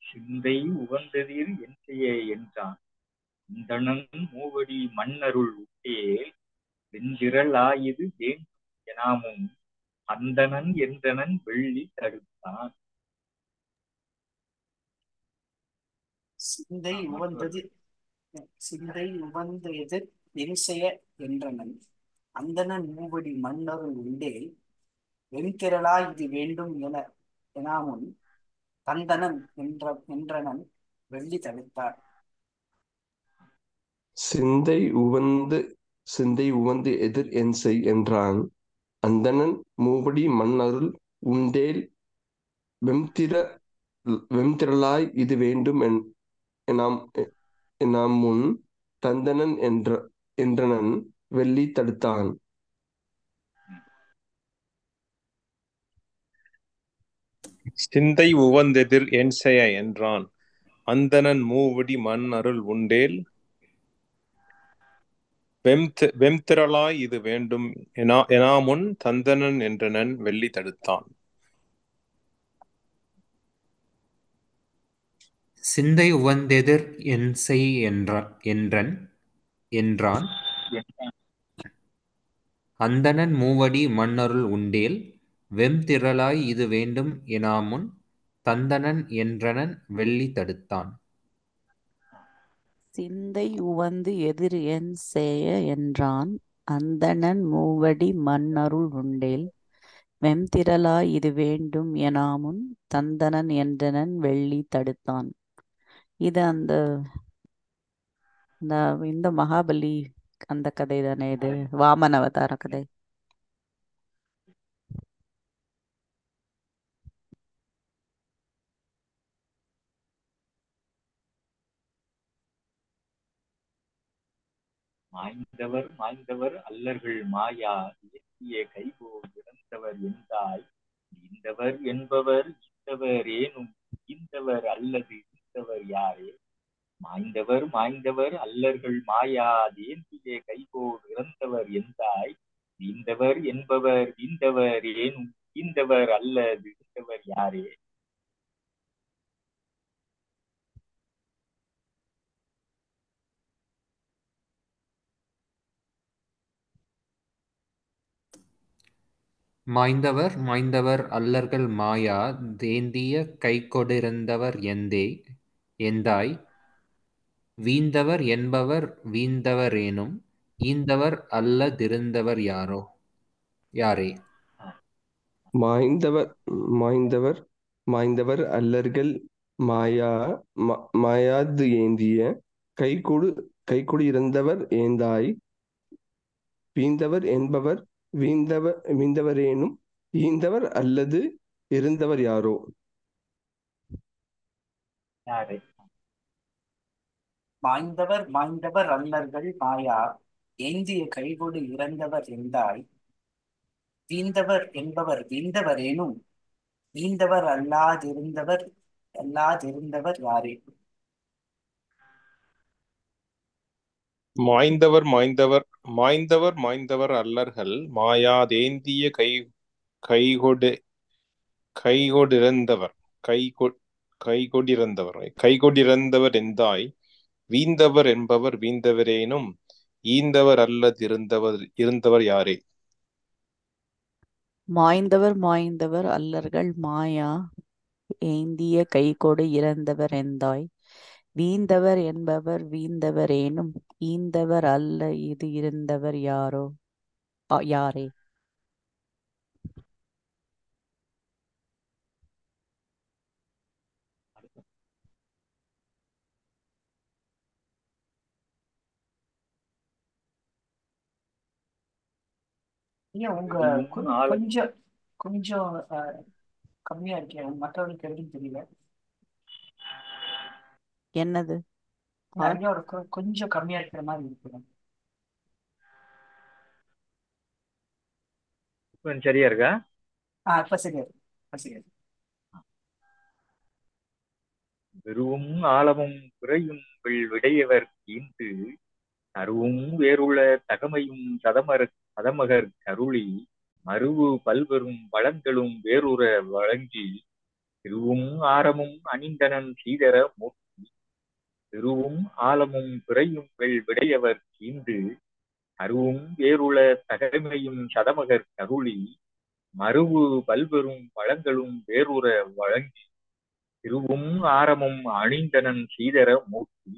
சிந்தை உகந்ததிர் என் செய்ய என்றான் இந்தணன் மூவடி மன்னருள் உட்டே வெஞ்சிரலாயிது வேண்டும் எனாமும் அந்தணன் என்றனன் வெள்ளி தடுத்தான் சிந்தை உவந்தது சிந்தை உவந்த எதிர் எரிசெய என்றனன் அந்தணன் மூவடி மன்னருள் உண்டே வெண்திரளா இது வேண்டும் என எனாமுன் தந்தனன் என்ற என்றனன் வெள்ளி தடுத்தார் சிந்தை உவந்து சிந்தை உவந்து எதிர் என் செய் என்றான் அந்தணன் மூவடி மண்ணருள் உண்டேல் வெம்திர வெம்திரளாய் இது வேண்டும் என் எனாம் எனாம் முன் தந்தனன் என்ற என்றனன் வெள்ளி தடுத்தான் சிந்தை உவந்தெதிர் என்செய என்றான் அந்தணன் மூவடி மண் அருள் உண்டேல் வெம்தி வெம்திரளாய் இது வேண்டும் எனா எனாமுன் தந்தனன் என்றனன் வெள்ளி தடுத்தான் சிந்தை உவந்தெதிர் என் செய் என்ற என்றன் என்றான் அந்தணன் மூவடி மண்ணருள் உண்டேல் வெம்திரளாய் இது வேண்டும் எனாமுன் தந்தனன் என்றனன் வெள்ளி தடுத்தான் சிந்தை உவந்து எதிர் என் சேய என்றான் அந்தணன் மூவடி மண்ணருள் உண்டேல் வெம்திரளாய் இது வேண்டும் எனாமுன் தந்தனன் என்றனன் வெள்ளி தடுத்தான் இது அந்த இந்த இந்த மகாபலி அந்த கதை தானே இது வாமன அவதார கதை மாய்ந்தவர் மாய்ந்தவர் அல்லர்கள் மாயா இயற்றிய கைகோல் இறந்தவர் எந்தாய் ஈந்தவர் என்பவர் ஈந்தவர் ஏனும் ஈந்தவர் அல்லது ஈந்தவர் யாரே மாய்ந்தவர் மாய்ந்தவர் அல்லர்கள் மாயா ஏந்திய கைகோல் இறந்தவர் எந்தாய் ஈந்தவர் என்பவர் ஈந்தவர் ஏனும் ஈந்தவர் அல்லது ஈந்தவர் யாரே மாய்ந்தவர் மாய்ந்தவர் அல்லர்கள் மாயா தேந்திய கைகொடிருந்தவர் எந்தே எந்தாய் வீந்தவர் என்பவர் வீந்தவரேனும் ஈந்தவர் அல்லதிருந்தவர் யாரோ யாரே மாய்ந்தவர் மாய்ந்தவர் மாய்ந்தவர் அல்லர்கள் மாயா ம- மாயாது ஏந்திய கைகொடு கைகொடு இறந்தவர் ஏந்தாய் வீந்தவர் என்பவர் வீந்தவர் வீந்தவரேனும் ஈந்தவர் அல்லது இருந்தவர் யாரோ யாரே மாய்ந்தவர் மாய்ந்தவர் அல்லர்கள் மாயா ஏந்திய கைகொடு இறந்தவர் எந்தாய் வீந்தவர் என்பவர் வீந்தவரேனும் வீந்தவர் அல்லாதிருந்தவர் அல்லாதிருந்தவர் யாரே மாய்ந்தவர் மாய்ந்தவர் மாய்ந்தவர் மாய்ந்தவர் அல்லர்கள் மாயாதேந்திய கை கைகொடு கைகொடிறந்தவர் கைகொ கைகொடிறந்தவர் கைகொடிறந்தவர் எந்தாய் வீந்தவர் என்பவர் வீந்தவரேனும் ஈந்தவர் அல்லதிருந்தவர் இருந்தவர் யாரே மாய்ந்தவர் மாய்ந்தவர் அல்லர்கள் மாயா ஏந்திய கைகொடு இறந்தவர் எந்தாய் வீந்தவர் என்பவர் வீந்தவரேனும் ஈந்தவர் அல்ல இது இருந்தவர் யாரோ ஆ, யாரே ஐயா உங்க இதுவும் கு- ஆள- கொஞ்சம் கொஞ்சம் அஹ், கம்மியா இருக்கேன் மற்றவங்களுக்கு எப்படின்னு தெரியல என்னது இல்ல, ஆ, ஐயாவோட கு- கொஞ்சம் கம்மியா இருக்கிற மாதிரி இருக்கு இப்ப சரியா இருக்கா ஆ இப்ப சரியா இருக்கு. இப்ப சரியா இருக்கு. வெறுவும் ஆழமும் பிறையும் விடையவர் ஈந்து கருவும் வேறுள்ள தகமையும் சதமர சதமகர் கருளி மருவு பல்வரும் வளங்களும் வேறுற வழங்கி திருவும் ஆரமும் அணிந்தனன் சீதர மூர்த்தி திருவும் ஆலமும் பிறையும் வெள் விடையவர் கீந்து அருவும் வேறுள தகைமையும் சதமகர் கருளி மருவு பல்பெரும் வளங்களும் வேறுற வழங்கி திருவும் ஆரமும் அணிந்தனன் சீதர மூர்த்தி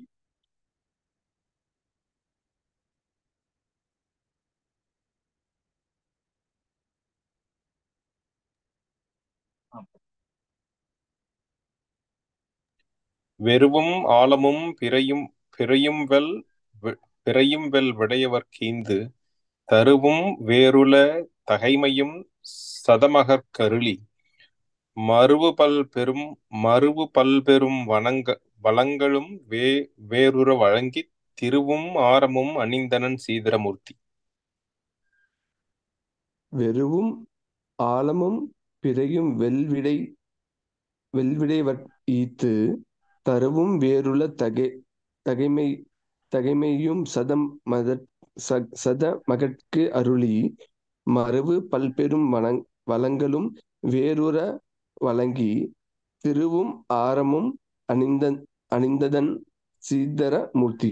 வெறுவும் ஆலமும் பிறையும் பிறையும்வெல் வி- பிறையும்வெல் விடையவர் கீந்து தருவும் வேறுள தகைமையும் சதமகற் கருளி மருவு பல் பெரும் மருவு பல்பெரும் வனங்க வளங்களும் வே வேறுற வழங்கித் திருவும் ஆரமும் அணிந்தனன் சீதரமூர்த்தி வெறுவும் ஆலமும் பிறையும் வெல்விடை வெல்விடைவற் ஈத்து தருவும் வேறுள தகை தகைமை தகைமையும் சதம் மதற் ச- சத மகட்கு அருளி மருவு பல்பெரும் வளங் வளங்களும் வேறுற வழங்கி திருவும் ஆரமும் அணிந்த அணிந்ததன் சீதர மூர்த்தி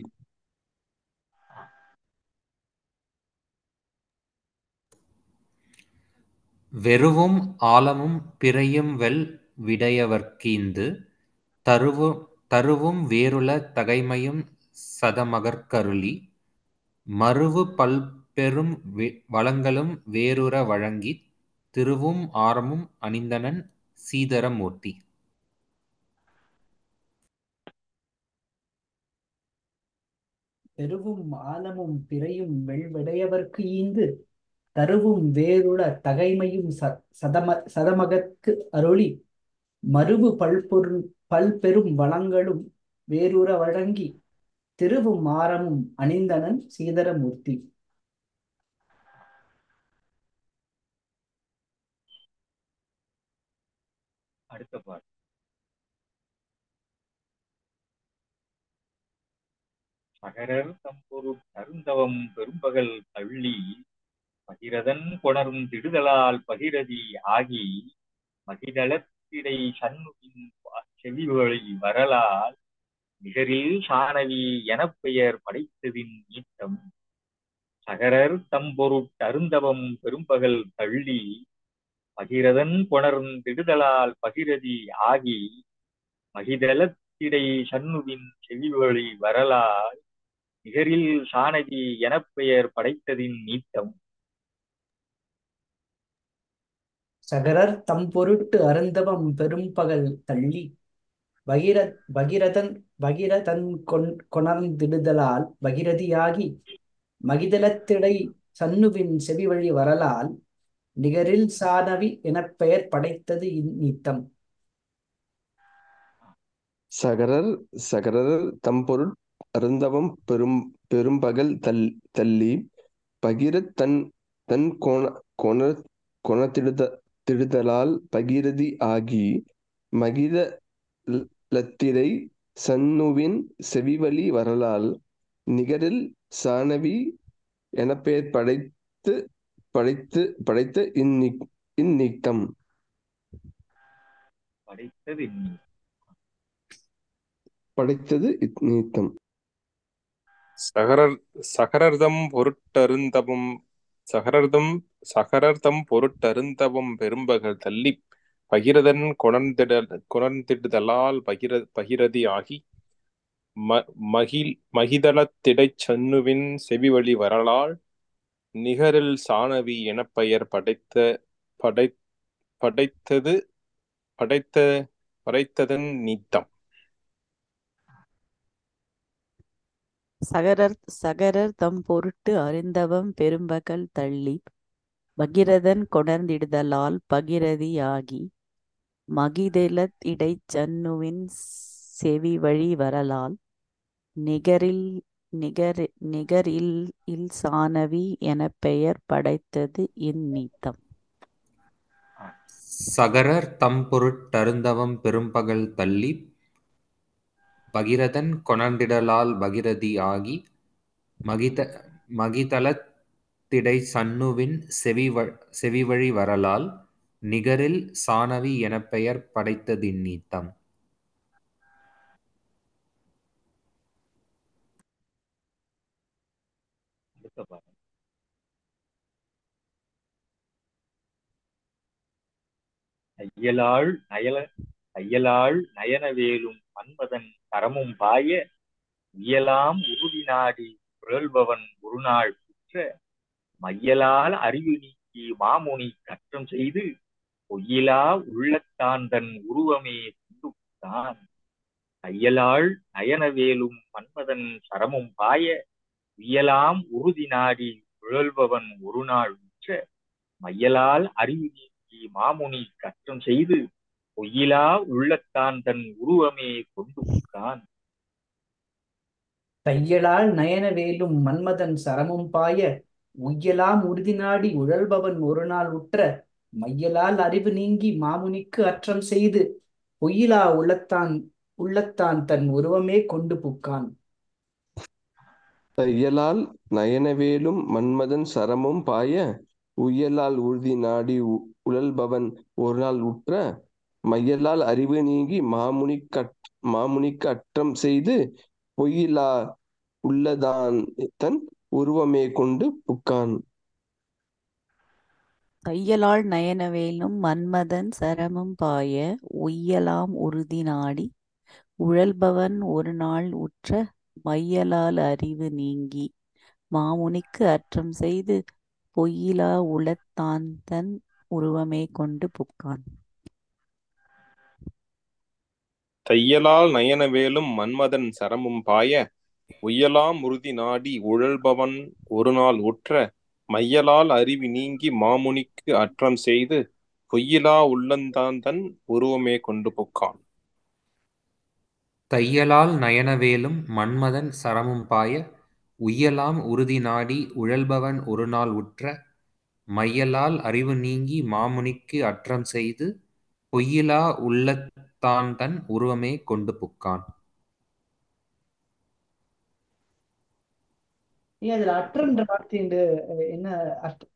வெறுவும் ஆலமும் பிறையும்வெல் விடையவர்க்கீந்து தருவு தருவும் வேறுள தகைமையும் சதமகற்கருளி மருவு பல்பெரும் வி- வளங்களும் வேறுற வழங்கித் திருவும் ஆரமும் அணிந்தனன் சீதரமூர்த்தி பெருவும் ஆலமும் பிறையும் வெள்விடையவர்க்கு ஈந்து தருவும் வேறுள தகைமையும் ச சதம சதமகற்கு அருளி மருவு பல்பொருள் பல்பெரும் வளங்களும் வேறுற வழங்கி திருவும் ஆரமும் அணிந்தனன் சீதரமூர்த்தி அடுத்த பாட்டு சகரர் தம்பொரு தருந்தவம் பெரும்பகல் தள்ளி பகிரதன் கொணரும் திடுதலால் பகிரதி ஆகி மகிதளத்திடை சண்முகின் செவிவழி வரலால் நிகரில் சாணவி எனப் பெயர் படைத்ததின் நீட்டம் சகரர் தம்பொருட் அருந்தவம் பெரும்பகல் தள்ளி பகிரதன் கொணரும் திடுதலால் பகிரதி ஆகி மகிதளத்திடை சண்முகின் செவிவழி வரலால் நிகரில் சாணவி எனப் பெயர் படைத்ததின் நீட்டம் சகரர் தம் பொருட்டு அருந்தவம் பெரும்பகல் தள்ளி பகிர பகிரதன் பகிரதன் கொண் கொணர்ந்திடுதலால் பகிரதியாகி மகிதலத்திடை சன்னுவின் செவிவழி வரலால் நிகரில் சானவி எனப் பெயர் படைத்தது இந்நித்தம் சகரர் சகரர் தம்பொருட் அருந்தவம் பெரும் பெரும்பகல் தல் தள்ளி பகிரத் தன் தன் கோண கொண கொணத்திடுத திடுதலால் பகிரதி ஆகி மகித ல- லத்திரை சன்னுவின் செவிவழி வரலால் நிகரில் சாணவி எனப் பெயர் படைத்து படைத்து படைத்த இந்நி இந்நீக்கம் படைத்தது நீ படைத்தது இந்நீக்கம் சகரர் சகரர்தம் பொருட்டருந்தவம் சகரர்தம் சகரர்தம் பொருட்டருந்தவம் பெரும்பகல் தள்ளி பகிரதன் கொணர்ந்திட கொணர்ந்திடுதலால் பகிர பகிரதி ஆகி ம மகிழ் மகிதளத்திடைச் சன்னுவின் செவிவழி வரலால் நிகரில் சாணவி எனப் பெயர் படைத்த படை படைத்தது படைத்த படைத்ததன் நீத்தம் சகரர் சகரர் தம் பொருட்டு அறிந்தவம் பெரும்பகல் தள்ளி பகிரதன் கொணர்ந்திடுதலால் பகிரதியாகி மகிதெலத் இடைச்சன்னுவின் செவிவழி வரலால் நிகரில் நிகர் நிகரில் இல் சானவி எனப் பெயர் படைத்தது இந்நீத்தம் சகரர் தம் பொருட்டருந்தவம் பெரும்பகல் தள்ளி பகிரதன் கொணர்ந்திடலால் பகிரதி ஆகி மகித மகிதலத்திடை சன்னுவின் செவிவ செவிவழி வரலால் நிகரில் சாணவி எனப் பெயர் படைத்ததிந்நீத்தம் அடுத்த பாடல் தையலாள் நயல தையலாள் நயனவேலும் மன்மதன் கரமும் பாய இயலாம் உறுதி நாடி புரள்பவன் ஒரு நாள் புற்ற மையலால் அறிவு நீக்கி மாமுனி கற்றம் செய்து பொய்யிலா உள்ளத்தான் தன் உருவமே கொண்டுத்தான் தையலாள் நயனவேலும் மன்மதன் சரமும் பாய வியலாம் உறுதி நாடி சுழல்பவன் ஒரு நாள் உற்ற மையலால் அறிவு நீக்கி மாமுனி கற்றம் செய்து பொய்யிலா உள்ளத்தான் தன் உருவமே கொண்டு புக்கான் தையலால் நயனவேலும் மன்மதன் சரமும் பாய உய்யலாம் உறுதி நாடி உழல்பவன் ஒரு நாள் உற்ற மையலால் அறிவு நீங்கி மாமுனிக்கு அற்றம் செய்து பொய்யிலா உள்ளத்தான் உள்ளத்தான் தன் உருவமே கொண்டு புக்கான் தையலால் நயனவேலும் மன்மதன் சரமும் பாய உயலால் உறுதி நாடி உ- உழல்பவன் ஒரு நாள் உற்ற மையலால் அறிவு நீங்கி மாமுனி கட் மாமுனிக்கு அற்றம் செய்து பொய்யிலா உள்ளதான் தன் உருவமே கொண்டு புக்கான் தையலாள் நயனவேலும் மன்மதன் சரமும் பாய உய்யலாம் உறுதி நாடி உழல்பவன் ஒரு நாள் உற்ற மையலால் அறிவு நீங்கி மாமுனிக்கு அற்றம் செய்து பொய்யிலா உளத்தான் தன் உருவமே கொண்டு புக்கான் தையலால் நயனவேலும் மன்மதன் சரமும் பாய உய்யலாம் உறுதி நாடி உழல்பவன் ஒரு நாள் உற்ற மையலால் அறிவி நீங்கி மாமுனிக்கு அற்றம் செய்து பொய்யிலா உள்ளந்தான் தன் உருவமே கொண்டு புக்கான் தையலால் நயனவேலும் மன்மதன் சரமும் பாய உய்யலாம் உறுதி நாடி உழல்பவன் ஒரு நாள் உற்ற மையலால் அறிவு நீங்கி மாமுனிக்கு அற்றம் செய்து பொய்யிலா உள்ளத்தான் தன் உருவமே கொண்டு புக்கான் ஏன் அதுல அற்றன்ற வார்த்தை என்று அஹ், என்ன அர்த்தம்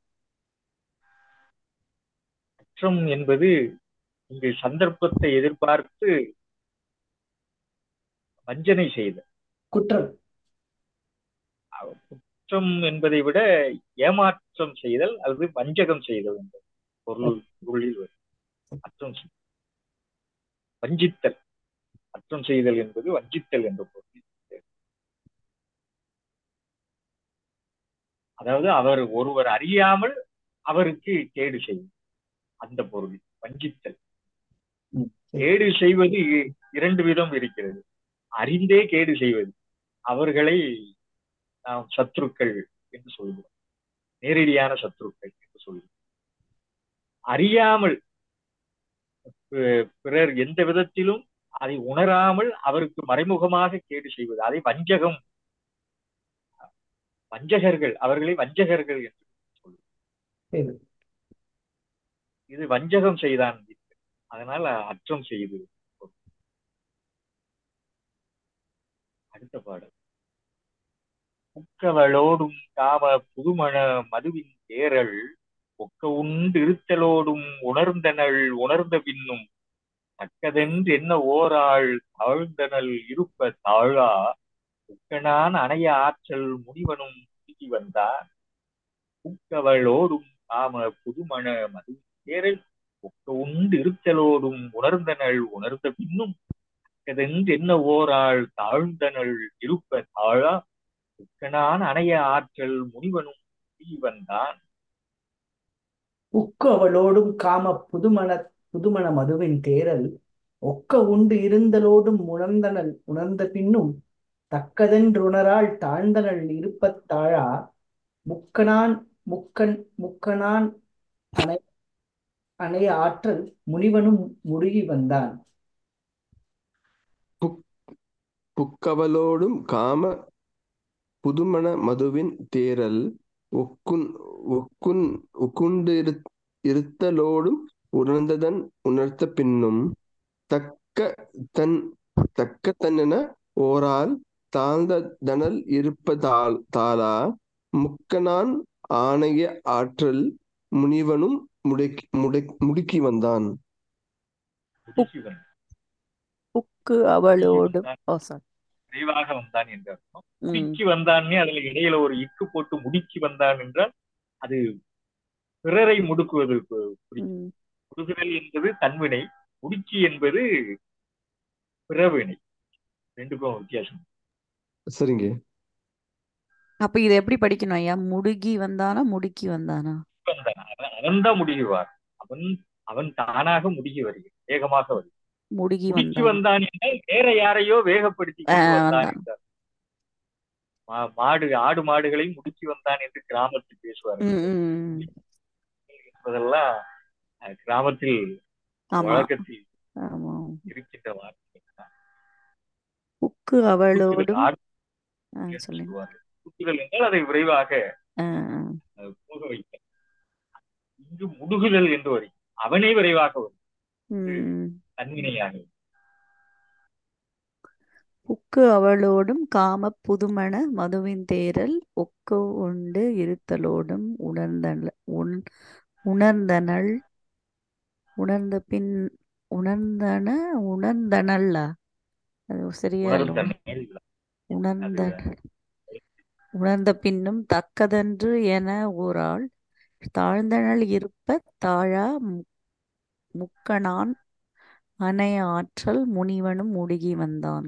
குற்றம் என்பது இங்கு சந்தர்ப்பத்தை எதிர்பார்த்து வஞ்சனை செய்த குற்றம் குற்றம் என்பதை விட ஏமாற்றம் செய்தல் அல்லது வஞ்சகம் செய்தல் என்பது பொருள் பொருளில் வரும் அற்றம் செய்- வஞ்சித்தல் அற்றம் செய்தல் என்பது வஞ்சித்தல் என்ற பொருள் அதாவது அவர் ஒருவர் அறியாமல் அவருக்கு கேடு செய்யும் அந்த பொருள் வஞ்சித்தல் ம், சரி. கேடு செய்வது இ- இரண்டு விதம் இருக்கிறது அறிந்தே கேடு செய்வது அவர்களை நாம் சத்துருக்கள் என்று சொல்கிறோம் நேரடியான சத்துருக்கள் என்று சொல்கிறோம் அறியாமல் பி- பிறர் எந்த விதத்திலும் அதை உணராமல் அவருக்கு மறைமுகமாக கேடு செய்வது அதை வஞ்சகம் வஞ்சகர்கள் அவர்களை வஞ்சகர்கள் என்று சொல்லுவோம் சரி. இது வஞ்சகம் செய்தான் அதனால அற்றம் செய்து அடுத்த பாடல் புக்கவளோடும் காம புதுமண மதுவின் தேரல் ஒக்க உண்டு இருத்தலோடும் உணர்ந்தனள் உணர்ந்த பின்னும் தக்கதென்று என்ன ஓராள் தாழ்ந்தனள் இருப்ப தாழா புக்கனான் அணைய ஆற்றல் முனிவனும் முழுகி வந்தான் புக்கவளோடும் காம புதுமண மதுவின் தேரல் ஒக்க உண்டு இருத்தலோடும் உணர்ந்தனள் உணர்ந்த பின்னும் தக்கதென்று என்ன ஓராள் தாழ்ந்தனள் இருப்ப தாழா புக்கனான அணைய ஆற்றல் முனிவனும் முழுகி வந்தான் உக்கு அவளோடும் காம புதுமண புதுமண மதுவின் தேரல் ஒக்க உண்டு இருந்தலோடும் உணர்ந்தனள் உணர்ந்த பின்னும் தக்கதென்றுணரால் தாழ்ந்தனள் இருப்பத் தாழா முக்கனான் முக்கன் முக்கனான் அணை அணைய ஆற்றல் முனிவனும் முழுகி வந்தான் புக்கவலோடும் காம புதுமண மதுவின் தேரல் ஒக்குன் ஒக்குன் உக்குண்டு இரு- இருத்தலோடும் உணர்ந்ததன் உணர்த்த பின்னும் தக்க தன் தக்க தன்னென ஓரால் தாழ்ந்ததனல் இருப்பதால் தாளா முக்கனான் ஆணைய ஆற்றல் முனிவனும் முடக்கி முடக் முடுக்கி வந்தான் முடுக்கி வந்தான் புக்கு முடுக்கி அவளோடும் வந்தான் ஓ சாரி விரைவாக வந்தான் என்று அர்த்தம் ம் முடுக்கி வந்தான்னே அதுல இடையில ஒரு இக்கு போட்டு முடுக்கி வந்தான் என்றால் அது பிறரை முடுக்குவது கு- குறிக்கும் ம் முடுகுதல் என்பது தன்வினை முடுக்கி என்பது பிறவினை ரெண்டுக்கும் வித்தியாசம் சரிங்க அப்ப இதை எப்படி படிக்கணும் ஐயா முடுகி வந்தானா முடுக்கி வந்தானா வந்தான் அவன் அவன்தான் முடுகுவார் அவன் அவன் தானாக முடுகி வருகிறான் வேகமாக வருகிறான் முடுகி முடுக்கி வந்தான் வந்தான் என்றால் வேற யாரையோ வேகப்படுத்தி ஆ, கொண்டு வந்தான் வந்தான் என்றார் மா- மாடு ஆடு மாடுகளை முடுக்கி வந்தான் என்று கிராமத்தில் பேசுவார்கள் ம் ம் ம். என்பதெல்லாம் அஹ், கிராமத்தில் ஆமா வழக்கத்தில் ஆமா இருக்கின்ற வார்த்தை தான். புக்கு முடுக்குதல் அவளோடும் ஆடு ஆ என்று சொல்லுங்க சொல்லுவார்கள் முடுக்குதல் என்றால் அதை விரைவாக ஆ ஆ. அஹ், போக வைக்க இங்கு முடுகுதல் என்று வரும் அவனே விரைவாக வரும் இது ம் தன்வினையாக வரும். புக்கு அவளோடும் காமப் புதுமண மதுவின் தேரல் ஒக்க உண்டு இருத்தலோடும் உணர்ந்தன உண் உணர்ந்தனள் உணர்ந்த பின் உணர்ந்தன உணர்ந்தனல்லா அது சரியா இல்லை உணர்ந்த நிலை அது உணர்ந்தனள் உணர்ந்த பின்னும் தக்கதன்று என ஓராள் தாழ்ந்தனள் இருப்ப தாழா மு- முக்கணான் அணைய ஆற்றல் முனிவனும் முடுகி வந்தான்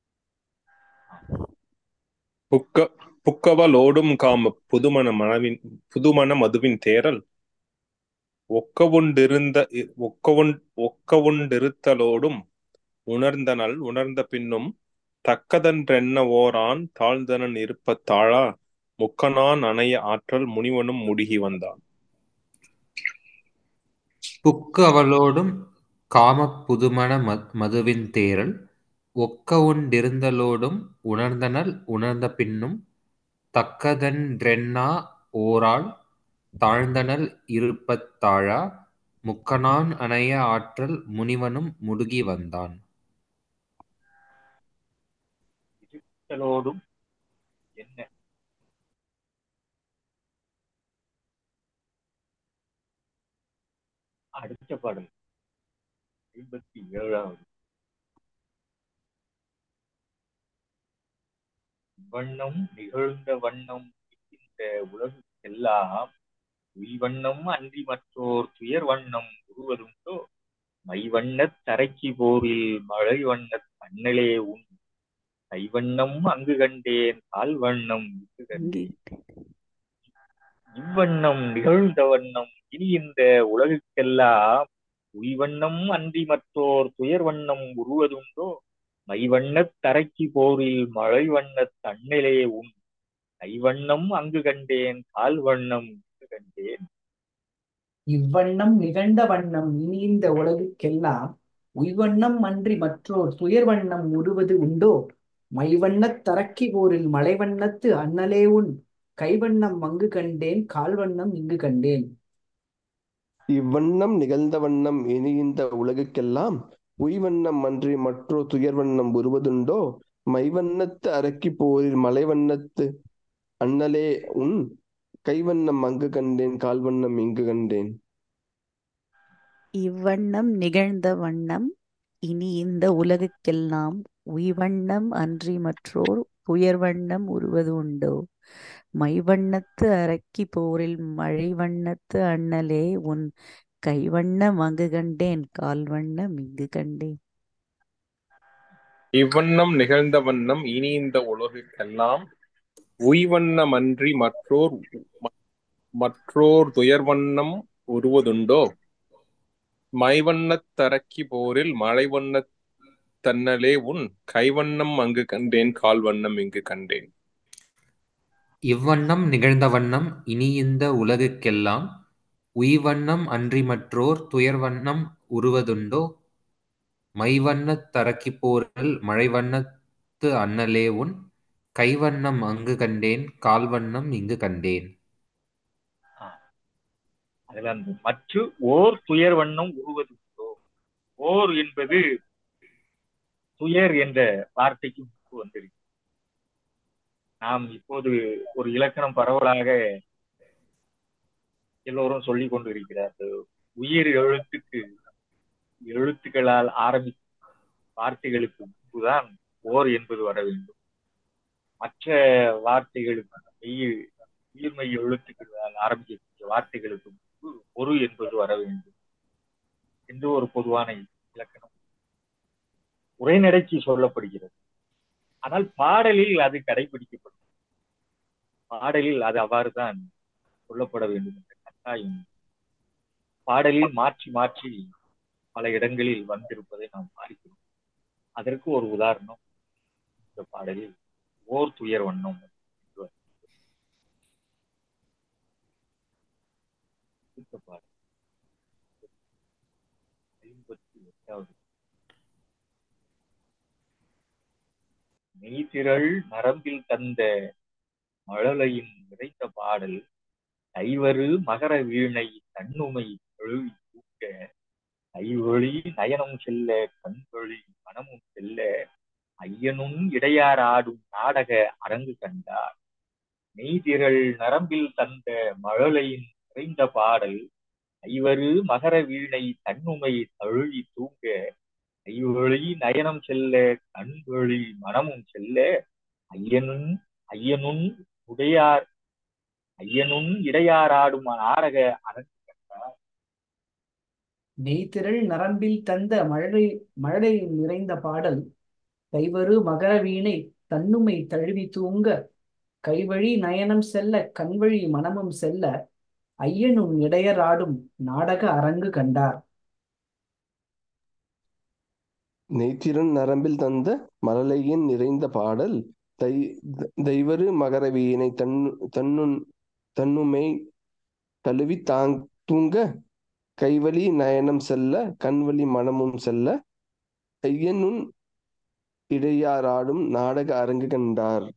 புக்க புக்கவலோடும் காம புதுமண மனவின் புதுமண மதுவின் தேரல் ஒக்கவுண்டிருந்த ஒக்கவுண் ஒக்கவுண்டிருத்தலோடும் உணர்ந்தனள் உணர்ந்த பின்னும் தக்கதன்றென்ன ஓரான் தாழ்ந்தனன் இருப்பத் தாழா முக்கணான் அணைய ஆற்றல் முனிவனும் முடுகி வந்தான் புக்கு அவளோடும் காமப் புதுமண ம- மதுவின் தேரல் ஒக்க உண்டிருந்தலோடும் உணர்ந்தனள் உணர்ந்த பின்னும் தக்கதன்றென்னா ஓராள் தாழ்ந்தனள் இருப்பத் தாழா முக்கணான் அணைய ஆற்றல் முனிவனும் முடுகி வந்தான் இருத்தலோடும் என்ன அடுத்த பாடல் ஐம்பத்தி ஏழாவது வண்ணம் நிகழ்ந்த வண்ணம் இந்த உலகுக்கெல்லாம் உய்வண்ணம் அன்றி மற்றோர் துயர் வண்ணம் உருவதுண்டோ மைவண்ணத் தரைக்கு போரில் மழை வண்ணத் அண்ணலே உன் கைவண்ணம் அங்கு கண்டேன் கால் வண்ணம் இங்கு இங்கே கண்டேன் இவ்வண்ணம் நிகழ்ந்த வண்ணம் இனி இந்த உலகுக்கெல்லாம் உய்வண்ணம் அன்றி மற்றோர் துயர் வண்ணம் உருவதுண்டோ மைவண்ணத் தரைக்கு போரில் மழை வண்ணத் தன்னிலே உன் கைவண்ணம் அங்கு கண்டேன் கால் வண்ணம் இங்கு கண்டேன் இவ்வண்ணம் நிகழ்ந்த வண்ணம் இனி இந்த உலகுக்கெல்லாம் உய்வண்ணம் அன்றி மற்றோர் துயர் வண்ணம் உருவது உண்டோ மைவண்ணத் தரக்கி போரில் மலைவண்ணத்து அண்ணலே உன் கைவண்ணம் அங்கு கண்டேன் கால்வண்ணம் இங்கு கண்டேன் இவ்வண்ணம் நிகழ்ந்த வண்ணம் இனி இந்த உலகுக்கெல்லாம் உய்வண்ணம் அன்றி மற்றோ துயர்வண்ணம் உருவதுண்டோ மைவண்ணத்து அரக்கி போரில் மலைவண்ணத்து அண்ணலே உன் கைவண்ணம் அங்கு கண்டேன் கால்வண்ணம் இங்கு கண்டேன் இவ்வண்ணம் நிகழ்ந்த வண்ணம் இனி இந்த உலகுக்கெல்லாம் உய்வண்ணம் அன்றி மற்றோர் துயர்வண்ணம் உருவது உண்டோ மைவண்ணத்து அரக்கி போரில் மழை வண்ணத்து அண்ணலே உன் கைவண்ணம் அங்கு கண்டேன் கால்வண்ணம் இங்கு கண்டேன் இவ்வண்ணம் நிகழ்ந்த வண்ணம் இனி இந்த உலகுக்கெல்லாம் உய்வண்ணமன்றி மற்றோர் மற்றோர் துயர்வண்ணம் உருவதுண்டோ மைவண்ணத் தரக்கி போரில் மலைவண்ணத் தன்னலே உன் கைவண்ணம் அங்கு கண்டேன் கால்வண்ணம் இங்கு கண்டேன் இவ்வண்ணம் நிகழ்ந்த வண்ணம் இனி இந்த உலகுக்கெல்லாம் உய்வண்ணம் அன்றி மற்றோர் துயர்வண்ணம் உருவதுண்டோ மைவண்ணத் தரக்கிப் போரில் மழைவண்ணத்து அண்ணலே உன் கைவண்ணம் அங்கு கண்டேன் கால்வண்ணம் இங்கு கண்டேன் அதுல அந்த மற்ற ஓர் துயர் வண்ணம் உருவது உண்டோ ஓர் என்பது துயர் என்ற வார்த்தைக்கு முன்பு வந்திருக்கு நாம் இப்போது ஒரு இலக்கணம் பரவலாக எல்லோரும் சொல்லிக் கொண்டிருக்கிறார்கள் உயிர் எழுத்துக்கு எழுத்துக்களால் ஆரம்பி வார்த்தைகளுக்கு முன்புதான் ஓர் என்பது வர வேண்டும் மற்ற வார்த்தைகளுக்கு மெய் உயிர்மை எழுத்துக்களால் ஆரம்பிக்கக்கூடிய வார்த்தைகளுக்கு முன்பு ஒரு என்பது வர வேண்டும் என்று ஒரு பொதுவான இலக்கணம் உரைநடைக்கு சொல்லப்படுகிறது ஆனால் பாடலில் அது கடைபிடிக்கப்படும் பாடலில் அது அவ்வாறுதான் சொல்லப்பட வேண்டும் என்ற கட்டாயம் பாடலில் மாற்றி மாற்றி பல இடங்களில் வந்திருப்பதை நாம் பார்க்கிறோம் அதற்கு ஒரு உதாரணம் இந்த பாடலில் ஓர் துயர் வண்ணம் என்று வருகிறது. அடுத்த பாடல் ஐம்பத்தி எட்டாவது மெய்திரள் நரம்பில் தந்த மழலையின் நிறைந்த பாடல் கைவரு மகர வீணை தன்னுமை எழுவி தூக்க கைவழி நயனம் செல்ல கண்வழி மனமும் செல்ல ஐயனும் இடையார் ஆடும் நாடக அரங்கு கண்டார் மெய்திரள் நரம்பில் தந்த மழலையின் நிறைந்த பாடல் ஐவரு மகர வீணை தன்னுமை தழுவி தூங்க ஐவழி நயனம் செல்ல கண்வழி மனமும் செல்ல ஐயனும் ஐயனும் உடையார் ஐயனும் இடையாராடும் நாடக அரங்கு கண்டார் நெய்திரள் நரம்பில் தந்த மழலை மழலை நிறைந்த பாடல் கைவரு மகர வீணை தன்னுமை தழுவி தூங்க கைவழி நயனம் செல்ல கண்வழி மனமும் செல்ல ஐயனும் இடையராடும் நாடக அரங்கு கண்டார் நெய்த்திறன் நரம்பில் தந்த மழலையின் நிறைந்த பாடல் தை தெய்வரு மகர வீணை தன்னு தன்னுன் தன்னுமை தழுவி தாங் தூங்க கைவழி நயனம் செல்ல கண்வழி மனமும் செல்ல ஐயனுன் இடையாராடும் நாடக அரங்கு கண்டார்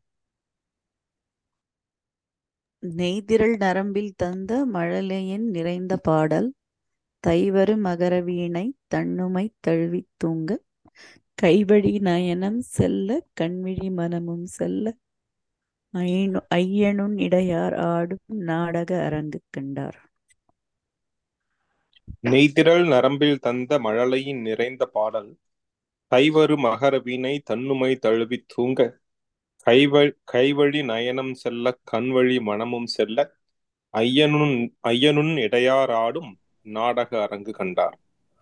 நெய்திரள் நரம்பில் தந்த மழலையின் நிறைந்த பாடல் தைவரு மகர வீணை தன்னுமை தழுவித் தூங்க கைவழி நயனம் செல்ல கண்விழி மனமும் செல்ல ஐயனு ஐயனுன் இடையார் ஆடும் நாடக அரங்கு கண்டார் நெய்திரள் நரம்பில் தந்த மழலையின் நிறைந்த பாடல் கைவரு மகர வீணை தன்னுமை தழுவித் தூங்க கைவழி கைவழி நயனம் செல்ல கண்வழி மனமும் செல்ல ஐயனுன் ஐயனுன் இடையார் ஆடும் நாடக அரங்கு கண்டார்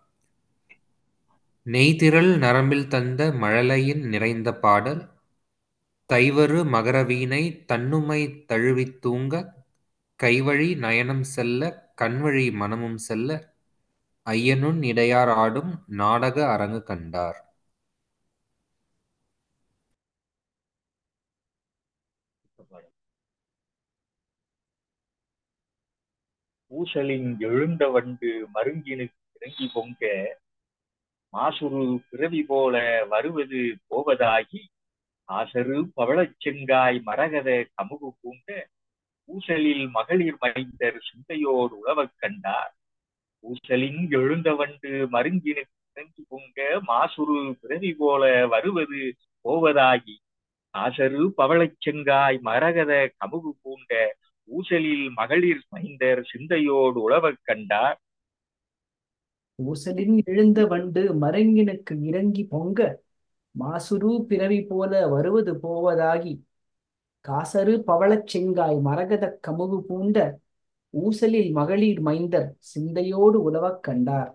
நெய்திரள் நரம்பில் தந்த மழலையின் நிறைந்த பாடல் தைவரு மகரவீணை தன்னுமை தழுவித் தூங்க கைவழி நயனம் செல்ல கண்வழி மனமும் செல்ல ஐயனுன் இடையார் ஆடும் நாடக அரங்கு கண்டார் பூசலின் எழுந்த வண்டு மருங்கினுக்கு இறங்கி பொங்க மாசுரு பிறவி போல வருவது போவதாகி ஆசரு பவளச் செங்காய் மரகத கமுகு பூண்ட பூசலில் மகளிர் மைந்தர் சிந்தையோடு உழவக் கண்டார் பூசலின் எழுந்த வண்டு மருங்கினுக்கு இறங்கி பொங்க மாசுரு பிறவி போல வருவது போவதாகி ஆசரு பவளச் செங்காய் மரகத கமுகு பூண்ட ஊசலில் மகளிர் மைந்தர் சிந்தையோடு உழவக் கண்டார் ஊசலின் எழுந்த வண்டு மரங்கினுக்கு இறங்கி பொங்க மாசுரு பிறவி போல வருவது போவதாகி காசரு பவளச் செங்காய் மரகதக் கமுகு பூண்ட ஊசலில் மகளிர் மைந்தர் சிந்தையோடு உலவக் கண்டார்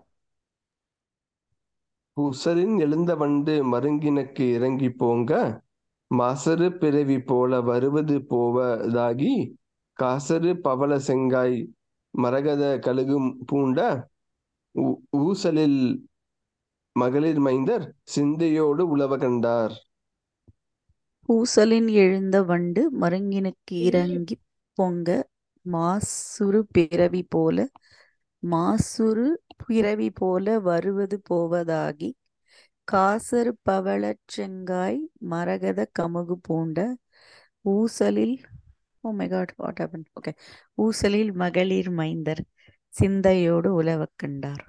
பூசலின் எழுந்த வண்டு மருங்கினுக்கு இறங்கி போங்க மாசரு பிறவி போல வருவது போவதாகி காசரு பவள செங்காய் மரகத கழுகு பூண்ட ஊ- ஊசலில் மகளிர் மைந்தர் சிந்தையோடு உழவ கண்டார் பூசலின் எழுந்த வண்டு மருங்கினுக்கு இறங்கி பொங்க மாசுரு பிறவி போல மாசுரு பிறவி போல வருவது போவதாகி காசரு பவளச் செங்காய் மரகத கமுகு பூண்ட ஊசலில் oh my God what happen okay ஊசலில் மகளிர் மைந்தர் சிந்தையோடு உலவக் கண்டார்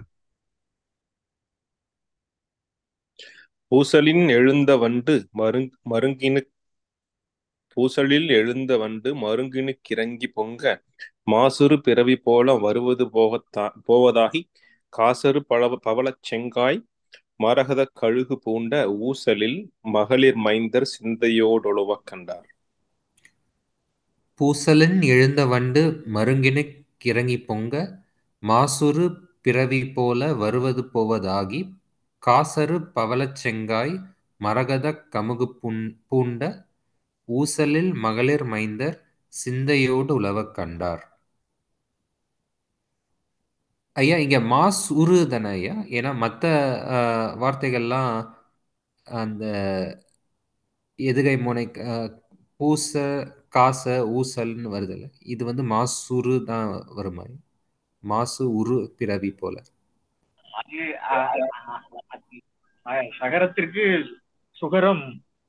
பூசலின் எழுந்த வண்டு மருங் மருங்கினு பூசலில் எழுந்த வண்டு மருங்கினுக்கிறங்கி பொங்க மாசுறு பிறவி போல வருவது போகத்தா போவதாகி காசரு பழவ பவளச் செங்காய் மரகத கழுகு பூண்ட ஊசலில் மகளிர் மைந்தர் சிந்தையோடொழுவக் கண்டார் பூசலின் எழுந்த வண்டு மருங்கினுக் கிறங்கி பொங்க மாசுறு பிறவி போல வருவது போவதாகி காசரு பவளச் செங்காய் மரகதக் கமுகு புண் பூண்ட ஊசலில் மகளிர் மைந்தர் சிந்தையோடு உலவக் கண்டார் ஐயா இங்க மாஸ் உரு தானே ஐயா ஏன்னா மற்ற வார்த்தைகள்லாம் அந்த எதுகை முனை அஹ், பூச காச ஊசல்னு வருதுல்ல இது வந்து மாசுரு தான் வருமா மாசு உரு பிறவி போல அது அஹ், அஹ், அது ச- சகரத்திற்கு சுகரம்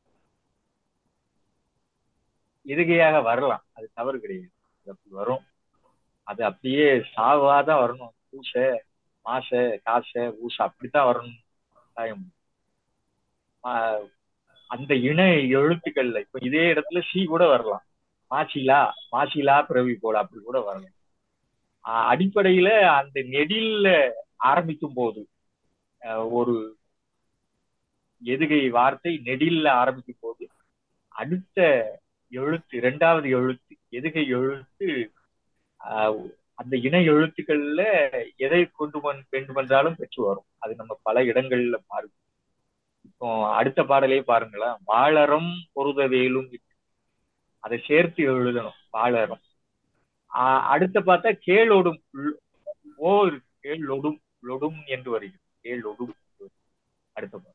எதுகையாக வரலாம் அது தவறு கிடையாது அது அப்படி வரும் அது அப்படியே சாவாதான் வரணும் பூச மாச காச ஊச அப்படித்தான் வரணும் கட்டாயம். ஆஹ் அந்த இணை எழுத்துக்கள்ல இப்ப இதே இடத்துல சி கூட வரலாம் மாசிலா மாசிலா பிறவி போல அப்படி கூட வரலாம் ஆஹ் அடிப்படையில அந்த நெடில்ல ஆரம்பிக்கும் போது ஆஹ் ஒரு எதுகை வார்த்தை நெடில்ல ஆரம்பிக்கும் போது அடுத்த எழுத்து இரண்டாவது எழுத்து எதுகை எழுத்து ஆஹ் அந்த இணை எழுத்துக்கள்ல எதை கொண்டு வந்- வேண்டுமென்றாலும் பெற்று வரும் அது நம்ம பல இடங்கள்ல பார்க்கும் இப்போ அடுத்த பாடலே பாருங்களேன் வாழறம் பொருத வேலும் அதை சேர்த்து எழுதணும் வாழறம் ஆஹ் அடுத்த பார்த்தா கேளொடும் உள்- ஓ இருக்கு. கேளொடும் லொடும் என்று வருகிறது கேளொடும் அடுத்த பாட்டு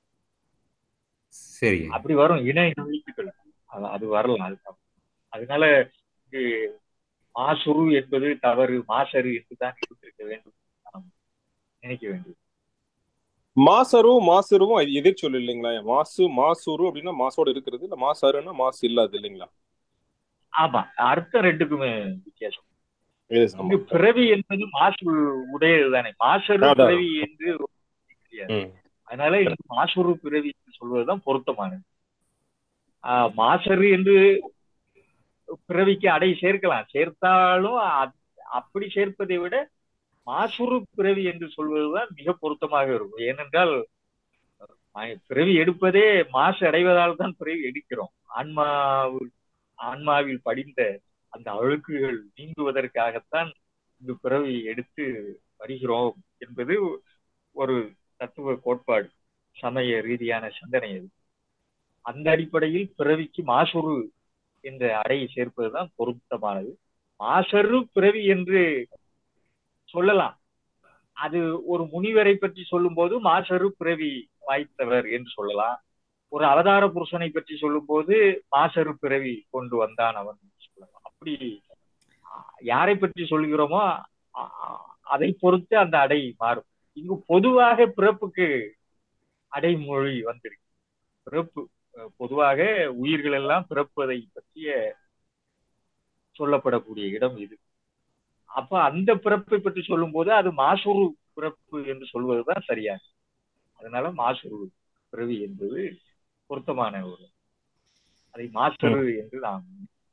சரி அப்படி வரும் இணை எழுத்துக்கள் அது அது வரலாம் அது தப்பு. அதனால இது மாசுரு என்பது தவறு மாசரு என்றுதான் இருந்திருக்க வேண்டும் நாம் நினைக்க வேண்டும் மாசரு மாசுருவும் இது எதிர் சொல்லு இல்லைங்களா மாசு மாசுரு அப்படின்னா மாசோட இருக்கிறது இல்ல மாசருன்னா மாசு இல்லாது இல்லைங்களா ஆமா அர்த்தம் ரெண்டுக்குமே வித்தியாசம் Yes, ஆமா. இங்கு பிறவி என்பது மாசு உடையது தானே மாசரு அதான். பிறவி என்று ஒரு கிடையாது. ம். அதனால இங்கு மாசுரு பிறவி என்று சொல்வதுதான் பொருத்தமானது ஆஹ் மாசரு என்று பிறவிக்கு அடை சேர்க்கலாம் சேர்த்தாலும் அத்- அப்படி சேர்ப்பதை விட மாசுரு பிறவி என்று சொல்வதுதான் மிக பொருத்தமாக இருக்கும் ஏனென்றால் அஹ், பிறவி எடுப்பதே மாசு அடைவதால் தான் பிறவி எடுக்கிறோம் ஆன்மாவில் ஆன்மாவில் படிந்த அந்த அழுக்குகள் நீங்குவதற்காகத்தான் இந்த பிறவி எடுத்து வருகிறோம் என்பது ஒரு தத்துவ கோட்பாடு சமய ரீதியான சிந்தனை அது அந்த அடிப்படையில் பிறவிக்கு மாசுரு என்ற அடையை சேர்ப்பதுதான் பொருத்தமானது மாசரு பிறவி என்று சொல்லலாம் அது ஒரு முனிவரை பற்றி சொல்லும்போது மாசரு பிறவி வாய்த்தவர் என்று சொல்லலாம் ஒரு அவதார புருஷனை பற்றி சொல்லும்போது மாசரு பிறவி கொண்டு வந்தான் அவன் என்று சொல்லலாம் அப்படி ஆஹ், யாரை பற்றி சொல்கிறோமோ ஆஹ், அதை பொறுத்து அந்த அடை மாறும் இங்கு பொதுவாக பிறப்புக்கு அடைமொழி வந்திருக்கு பிறப்பு அஹ், பொதுவாக உயிர்கள் எல்லாம் பிறப்பதை பற்றிய சொல்லப்படக்கூடிய இடம் இது அப்ப அந்த பிறப்பை பற்றி சொல்லும்போது அது மாசுரு பிறப்பு என்று சொல்வதுதான் சரியா அதனால மாசுரு பிறவி என்பது பொருத்தமான ஒரு அதை மாசரு என்று நாம்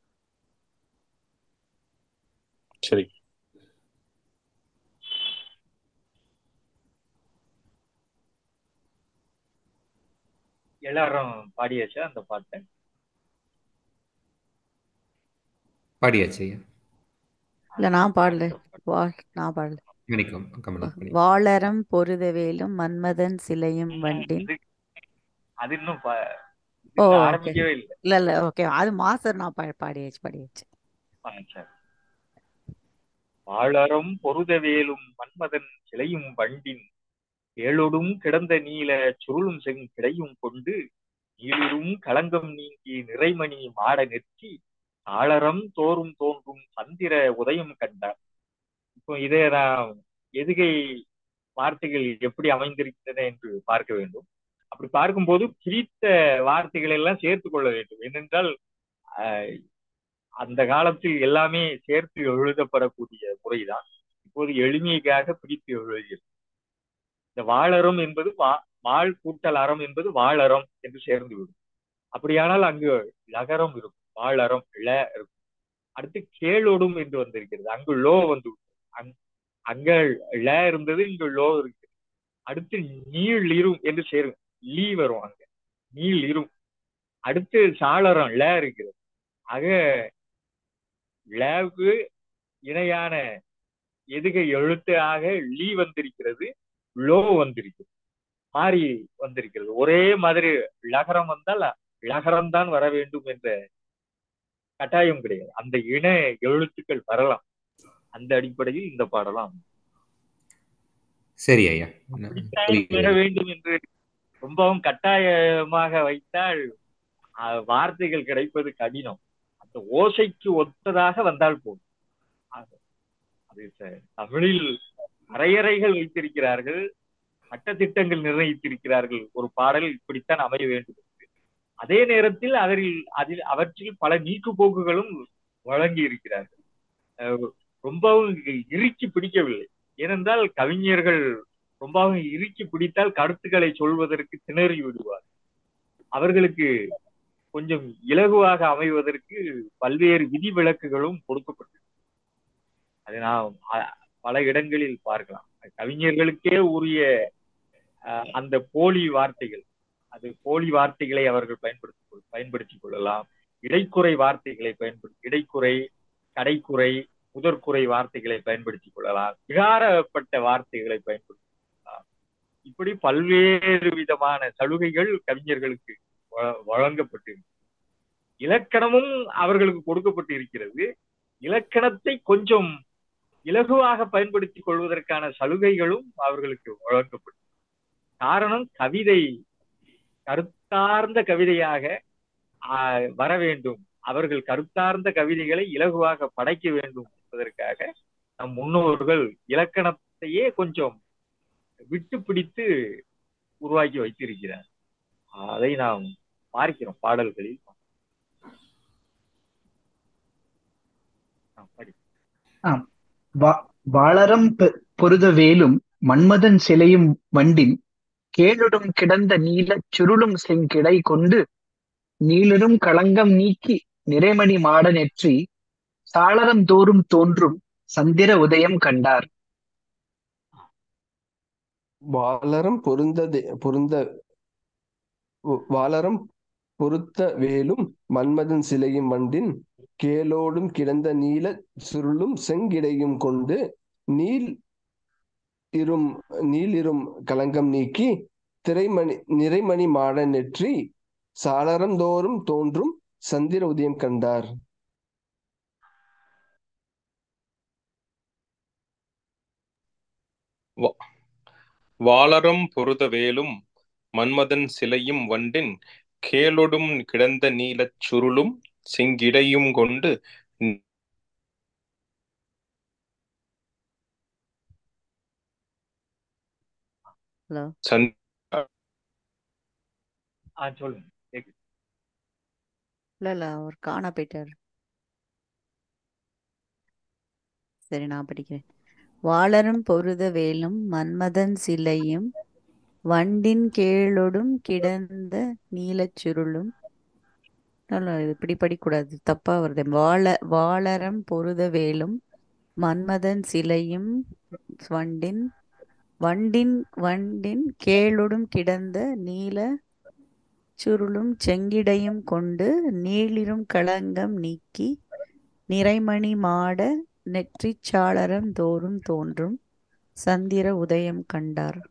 சரி எல்லாரும் பாடியாச்சா அந்த பாட்டை பாடியாச்சு ஐயா இல்ல நான் பாடல வா நான் பாடல மணிக்கம் கமலா மணி வாளரம் பொருதவேலும் மன்மதன் சிலையும் வண்டின் இது- அது இன்னும் பா- ஓ, இன்னும் okay. ஆரம்பிக்கவே இல்லை இல்ல இல்ல ஓகே அது மாசர் நான் பா- பாடியாச்சு பாடியாச்சு ஆ, சரி. வாளரம் பொருதவேலும் மன்மதன் சிலையும் வண்டின் ஏழொடும் கிடந்த நீல சுருளும் செங் கிடையும் கொண்டு நீளிரும் களங்கம் நீங்கி நிறைமணி மாட நெற்றி ஆளரம் தோறும் தோன்றும் சந்திர உதயம் கண்டார் இப்போ இதை நான் எதுகை வார்த்தைகள் எப்படி அமைந்திருக்கின்றன என்று பார்க்க வேண்டும் அப்படி பார்க்கும்போது பிரித்த வார்த்தைகளை எல்லாம் சேர்த்துக் கொள்ள வேண்டும் ஏனென்றால் ஆஹ், அந்த காலத்தில் எல்லாமே சேர்த்து எழுதப்படக்கூடிய முறைதான் இப்போது எளிமைக்காக பிரித்து எழுதியது இந்த வாழறம் என்பது வா- வாழ் கூட்டல் அறம் என்பது வாழறம் என்று சேர்ந்து விடும் அப்படியானால் அங்கு லகரம் இருக்கும் வாழறம் ல இருக்கும் அடுத்து கேளோடும் என்று வந்திருக்கிறது அங்கு லோ வந்து அங்- அங்க ல இருந்தது இங்கு லோ இருக்கு அடுத்து நீள் இரும் என்று சேரும் லீ வரும் அங்க நீள் இரும் அடுத்து சாளரம் ல இருக்கிறது ஆக லேவுக்கு இணையான எதுகை எழுத்து ஆக லீ வந்திருக்கிறது லோ வந்திருக்கிறது மாறி வந்திருக்கிறது ஒரே மாதிரி லகரம் வந்தால் லகரம் தான் வர வேண்டும் என்ற கட்டாயம் கிடையாது அந்த இன எழுத்துக்கள் வரலாம் அந்த அடிப்படையில் இந்த பாடலாம் சரி ஐயா அப்படித்தான் புரியுது. பெற வேண்டும் என்று ரொம்பவும் கட்டாயமாக வைத்தால் அஹ், வார்த்தைகள் கிடைப்பது கடினம் அந்த ஓசைக்கு ஒத்ததாக வந்தால் போதும் அது- அது ச- தமிழில் வரையறைகள் வைத்திருக்கிறார்கள் சட்டத்திட்டங்கள் நிர்ணயித்திருக்கிறார்கள் ஒரு பாடல் இப்படித்தான் அமைய வேண்டும் என்று. அதே நேரத்தில் அதில் அதில் அவற்றில் பல நீக்கு போக்குகளும் வழங்கி இருக்கிறார்கள் அஹ், ரொம்பவும் இறுக்கி பிடிக்கவில்லை ஏனென்றால் கவிஞர்கள் ரொம்பவும் இறுக்கி பிடித்தால் கருத்துக்களை சொல்வதற்கு திணறி விடுவார் அவர்களுக்கு கொஞ்சம் இலகுவாக அமைவதற்கு பல்வேறு விதிவிலக்குகளும் கொடுக்கப்பட்டு அது நாம் அ- பல இடங்களில் பார்க்கலாம் கவிஞர்களுக்கே உரிய அஹ், அந்த போலி வார்த்தைகள் அது போலி வார்த்தைகளை அவர்கள் பயன்படுத்தி கொள்- பயன்படுத்திக் கொள்ளலாம் இடைக்குறை வார்த்தைகளை பயன்படுத்தி இடைக்குறை கடைக்குறை முதற்குறை வார்த்தைகளை பயன்படுத்திக் கொள்ளலாம் விகாரப்பட்ட வார்த்தைகளை பயன்படுத்திக் கொள்ளலாம் இப்படி பல்வேறு விதமான சலுகைகள் கவிஞர்களுக்கு வ- வழங்கப்பட்டிருக்கு இலக்கணமும் அவர்களுக்கு கொடுக்கப்பட்டு இருக்கிறது இலக்கணத்தை கொஞ்சம் இலகுவாக பயன்படுத்திக் கொள்வதற்கான சலுகைகளும் அவர்களுக்கு வழங்கப்படும் காரணம் கவிதை கருத்தார்ந்த கவிதையாக ஆஹ், வர வேண்டும் அவர்கள் கருத்தார்ந்த கவிதைகளை இலகுவாக படைக்க வேண்டும் என்பதற்காக நம் முன்னோர்கள் இலக்கணத்தையே கொஞ்சம் விட்டு பிடித்து உருவாக்கி வைத்திருக்கிறார் அதை நாம் பார்க்கிறோம் பாடல்களில் ஆ, படி. வா- வாளரம் பெ- பொருத வேலும் மன்மதன் சிலையும் வண்டின் கேளுடும் கிடந்த நீலச் சுருளும் செங்கிடை கொண்டு நீளிரும் களங்கம் நீக்கி நிறைமணி மாட நெற்றி சாளரம் தோறும் தோன்றும் சந்திர உதயம் கண்டார் வாளரம் பொருந்ததே பொருந்த வாளரம் பொருத்த வேலும் மன்மதன் சிலையும் வண்டின் கேளோடும் கிடந்த நீல சுருளும் செங்கிடையும் கொண்டு நீல் இரும் நீளிரும் களங்கம் நீக்கி திரைமணி நிறைமணி மாட நெற்றி சாளரம் தோறும் தோன்றும் சந்திர உதயம் கண்டார் வாளரம் பொருத வேலும் மன்மதன் சிலையும் வண்டின் கேளொடும் கிடந்த நீலச் சுருளும் செங்கிடையும் கொண்டு ஹலோ சந்த் ஆ சொல்லுங்க கேக்குது. இல்ல இல்ல அவர் காணா போயிட்டார் சரி நான் படிக்கிறேன் வாளரும் பொருத வேலும் மன்மதன் சிலையும் வண்டின் கேளொடும் கிடந்த நீலச் சுருளும் இல்ல, இது இப்படி படிக்கூடாது தப்பா வருது வாள வாளரம் பொருத வேலும் மன்மதன் சிலையும் வண்டின் வண்டின் வண்டின் கேளொடும் கிடந்த நீல சுருளும் செங்கிடையும் கொண்டு நீளிரும் களங்கம் நீக்கி நிறைமணி மாட நெற்றிச் சாளரம் தோறும் தோன்றும் சந்திர உதயம் கண்டார்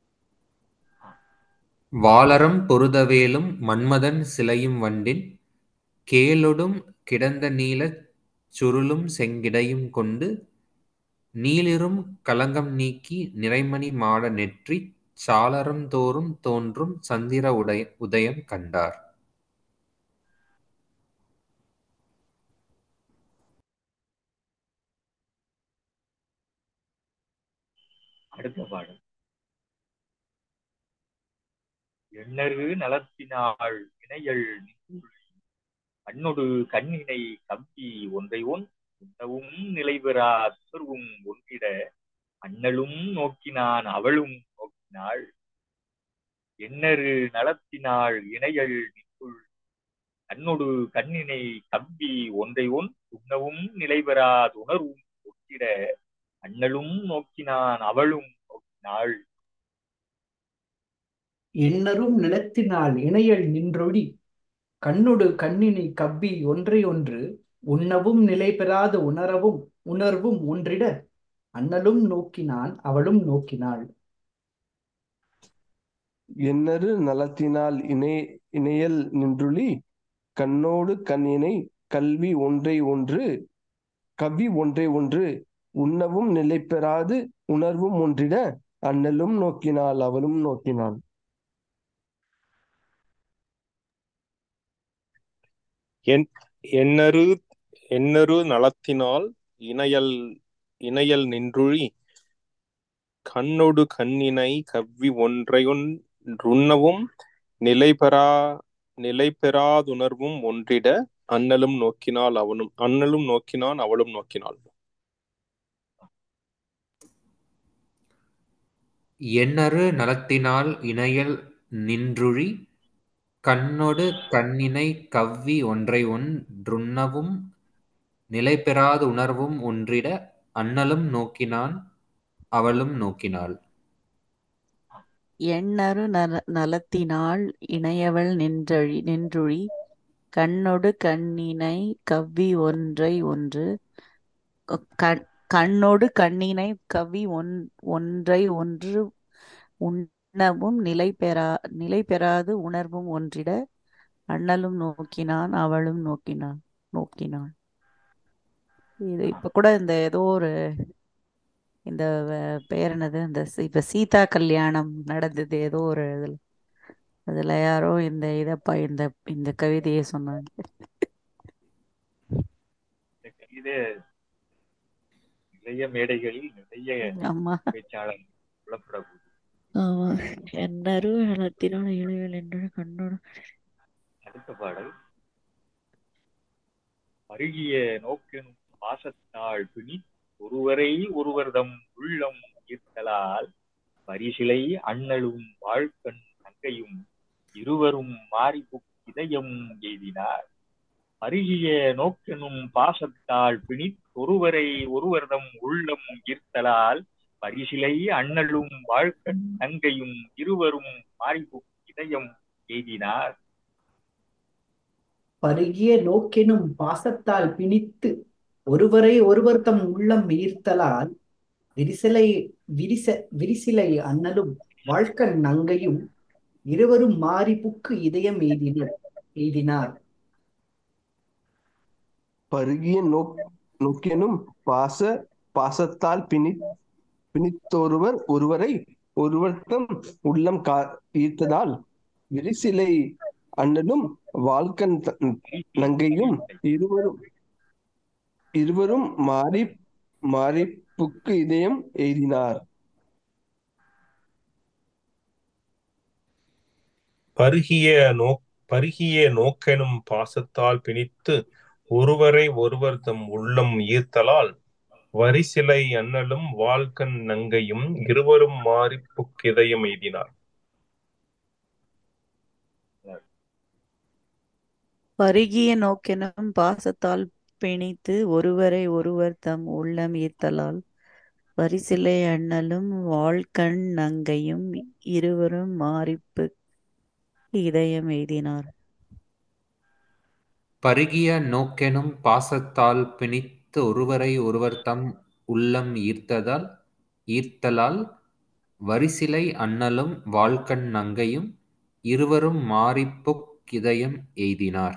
வாளரம் பொருதவேலும் மன்மதன் சிலையும் வண்டின் கேளொடும் கிடந்த நீலச் சுருளும் செங்கிடையும் கொண்டு நீளிரும் களங்கம் நீக்கி நிறைமணி மாட நெற்றிச் சாளரம் தோறும் தோன்றும் சந்திர உதய உதயம் கண்டார் அடுத்த பாடல் எண்ணரு நலத்தினாள் இணையள் நின்றுள் கண்ணொடு கண்ணினை கம்பி ஒன்றை ஒன் உண்ணவும் நிலைபெறா துறவும் ஒன்றிட அண்ணலும் நோக்கினான் அவளும் நோக்கினாள் எண்ணரு நலத்தினாள் இணையள் நின்றுள் கண்ணொடு கண்ணினை கம்பி ஒன்றை ஒன் உண்ணவும் நிலைபெறாது உணர்வும் ஒட்டிட அண்ணலும் நோக்கினான் அவளும் நோக்கினாள் எண்ணரும் நிலத்தினால் இணையல் நின்றொழி கண்ணொடு கண்ணினை கவ்வி ஒன்றை ஒன்று உண்ணவும் நிலை பெறாது உணரவும் உணர்வும் ஒன்றிட அண்ணலும் நோக்கினான் அவளும் நோக்கினாள் எண்ணறு நலத்தினால் இணை இணையல் நின்றுளி கண்ணோடு கண்ணினை கல்வி ஒன்றை ஒன்று கவ்வி ஒன்றை ஒன்று உண்ணவும் நிலை பெறாது உணர்வும் ஒன்றிட அண்ணலும் நோக்கினாள் அவளும் நோக்கினாள் என் எண்ணறு எண்ணறு நலத்தினால் இணையல் இணையல் நின்றுழி கண்ணொடு கண்ணினை கவ்வி ஒன்றையொன்றுண்ணவும் நிலைபெறா நிலைபெறாதுணர்வும் ஒன்றிட அண்ணலும் நோக்கினாள் அவனும் அண்ணலும் நோக்கினான் அவளும் நோக்கினாள் எண்ணறு நலத்தினால் இணையல் நின்றுழி கண்ணொடு கண்ணினை கவ்வி ஒன்றை ஒன்றுண்ணவும் நிலைபெறாது உணர்வும் ஒன்றிட அண்ணலும் நோக்கினான் அவளும் நோக்கினாள் எண்ணறு நல நலத்தினால் இணையவள் நின்றழி நின்றுழி கண்ணொடு கண்ணினை கவ்வி ஒன்றை ஒன்று கண் கண்ணொடு கண்ணினை கவ்வி ஒன் ஒன்றை ஒன்று உண்ணவும் நிலை பெறா நிலை பெறாது உணர்வும் ஒன்றிட அண்ணலும் நோக்கினான் அவளும் நோக்கினான் நோக்கினாள் இது இப்ப கூட இந்த ஏதோ ஒரு இந்த வ- பேர் என்னது இந்த சி- இப்ப சீதா கல்யாணம் நடந்தது ஏதோ ஒரு இதுல அதுல யாரோ இந்த இதப்பா இந்த இந்த கவிதையை சொன்னாங்க இந்த கவிதை நிறைய மேடைகளில் நிறைய ஆமா பேச்சாளர் புலப்படக்கூடிய ஆமா என்னரு நலத்தினால் இளையவள் என்ற கண்ணோடு அடுத்த பாடல் அருகிய நோக்கெனும் பாசத்தாள் பிணி ஒருவரை ஒருவர்தம் உள்ளம் ஈர்த்தலால் பரிசிலை அண்ணலும் வாழ்க்கண் தங்கையும் இருவரும் மாறி இதயம் எய்தினார் அருகிய நோக்கெனும் பாசத்தால் பிணி ஒருவரை ஒருவர்தம் உள்ளம் ஈர்த்தலால் பரிசிலை அண்ணலும் வாழ்க்கண் தங்கையும் இருவரும் மாறி இதயம் எய்தினார் பருகிய நோக்கெனும் பாசத்தால் பிணித்து ஒருவரை ஒருவர் தம் உள்ளம் ஈர்த்தலால் விரிசலை விரிச விரிசிலை அண்ணலும் வாழ்க்கண் நங்கையும் இருவரும் மாறி புக்கு இதயம் எய்தினர் எய்தினார் பருகிய நோக் நோக்கெனும் பாச பாசத்தால் பிணி பிணித்தொருவர் ஒருவரை ஒருவர்த்தம் உள்ளம் கா ஈர்த்ததால் விரிசிலை அண்ணலும் வாழ்க்கன் த- நங்கையும் இருவரும் இருவரும் மாறி மாறி புக்கு இதயம் எய்தினார் பருகிய நோ பருகிய நோக்கெனும் பாசத்தால் பிணித்து ஒருவரை ஒருவர் தம் உள்ளம் ஈர்த்தலால் வரிசிலை அண்ணலும் வாழ்க்கண் நங்கையும் இருவரும் மாறி புக்கிதயம் எய்தினார் பருகிய நோக்கெனும் பாசத்தால் பிணித்து ஒருவரை ஒருவர் தம் உள்ளம் ஈர்த்தலால் வரிசிலை அண்ணலும் வாழ்கண் நங்கையும் இருவரும் மாறிப்பு இதயம் எய்தினார் பருகிய நோக்கெனும் பாசத்தால் பிணித்து ஒருவரை ஒருவர் தம் உள்ளம் ஈர்த்ததால் ஈர்த்தலால் வரிசிலை அண்ணலும் வாழ்கண் நங்கையும் இருவரும் மாறிப்புக் இதயம் எய்தினார்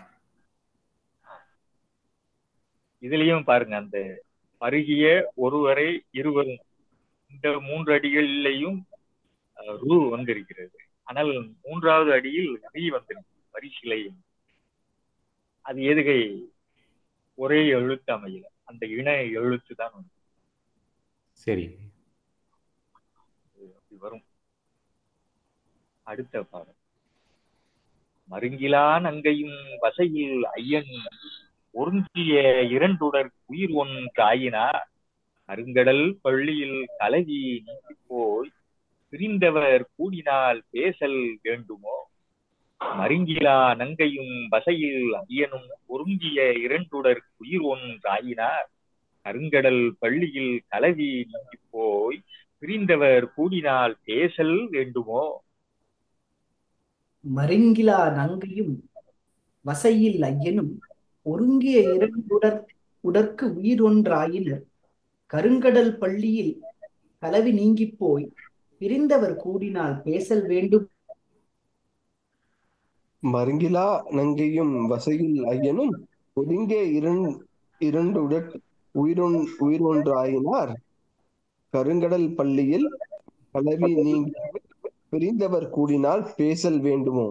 இதுலயும் பாருங்க அந்த பருகிய ஒருவரை இருவரும் இந்த மூன்று அடிகளிலேயும் அஹ், ரு வந்திருக்கிறது ஆனால் மூன்றாவது அடியில் ரீ வந்திருக்கு பரிசிலை அது எதுகை ஒரே எழுத்து அமையல அந்த இணை எழுத்து தான் வந்து சரி அப்படி வரும் அடுத்த பாடம் மருங்கிலா நங்கையும் வசையில் ஐயன் ஒருங்கிய இரண்டுடர் உயிர் ஒன்று ஆயினார் அருங்கடல் பள்ளியில் கலவி நீங்கி போய் பிரிந்தவர் கூடினால் பேசல் வேண்டுமோ மருங்கிலா நங்கையும் வசையில் ஐயனும் ஒருங்கிய இரண்டுடர் உயிர் ஒன்றாயினார் கருங்கடல் பள்ளியில் கலவி நீங்கி போய் பிரிந்தவர் கூடினால் பேசல் வேண்டுமோ மருங்கிலா நங்கையும் வசையில் ஐயனும் ஒருங்கிய இரண்டுடர் உடற்கு உயிர் ஒன்றாயினர் கருங்கடல் பள்ளியில் கலவி நீங்கிப் போய் பிரிந்தவர் கூடினால் பேசல் வேண்டும் மருங்கிலா நங்கையும் வசையில் ஐயனும் ஒருங்கே இரண் இரண்டுடன் உயிரொன் உயிர் ஒன்றாயினார் கருங்கடல் பள்ளியில் கலவி நீங்கி பிரிந்தவர் கூடினால் பேசல் வேண்டுமோ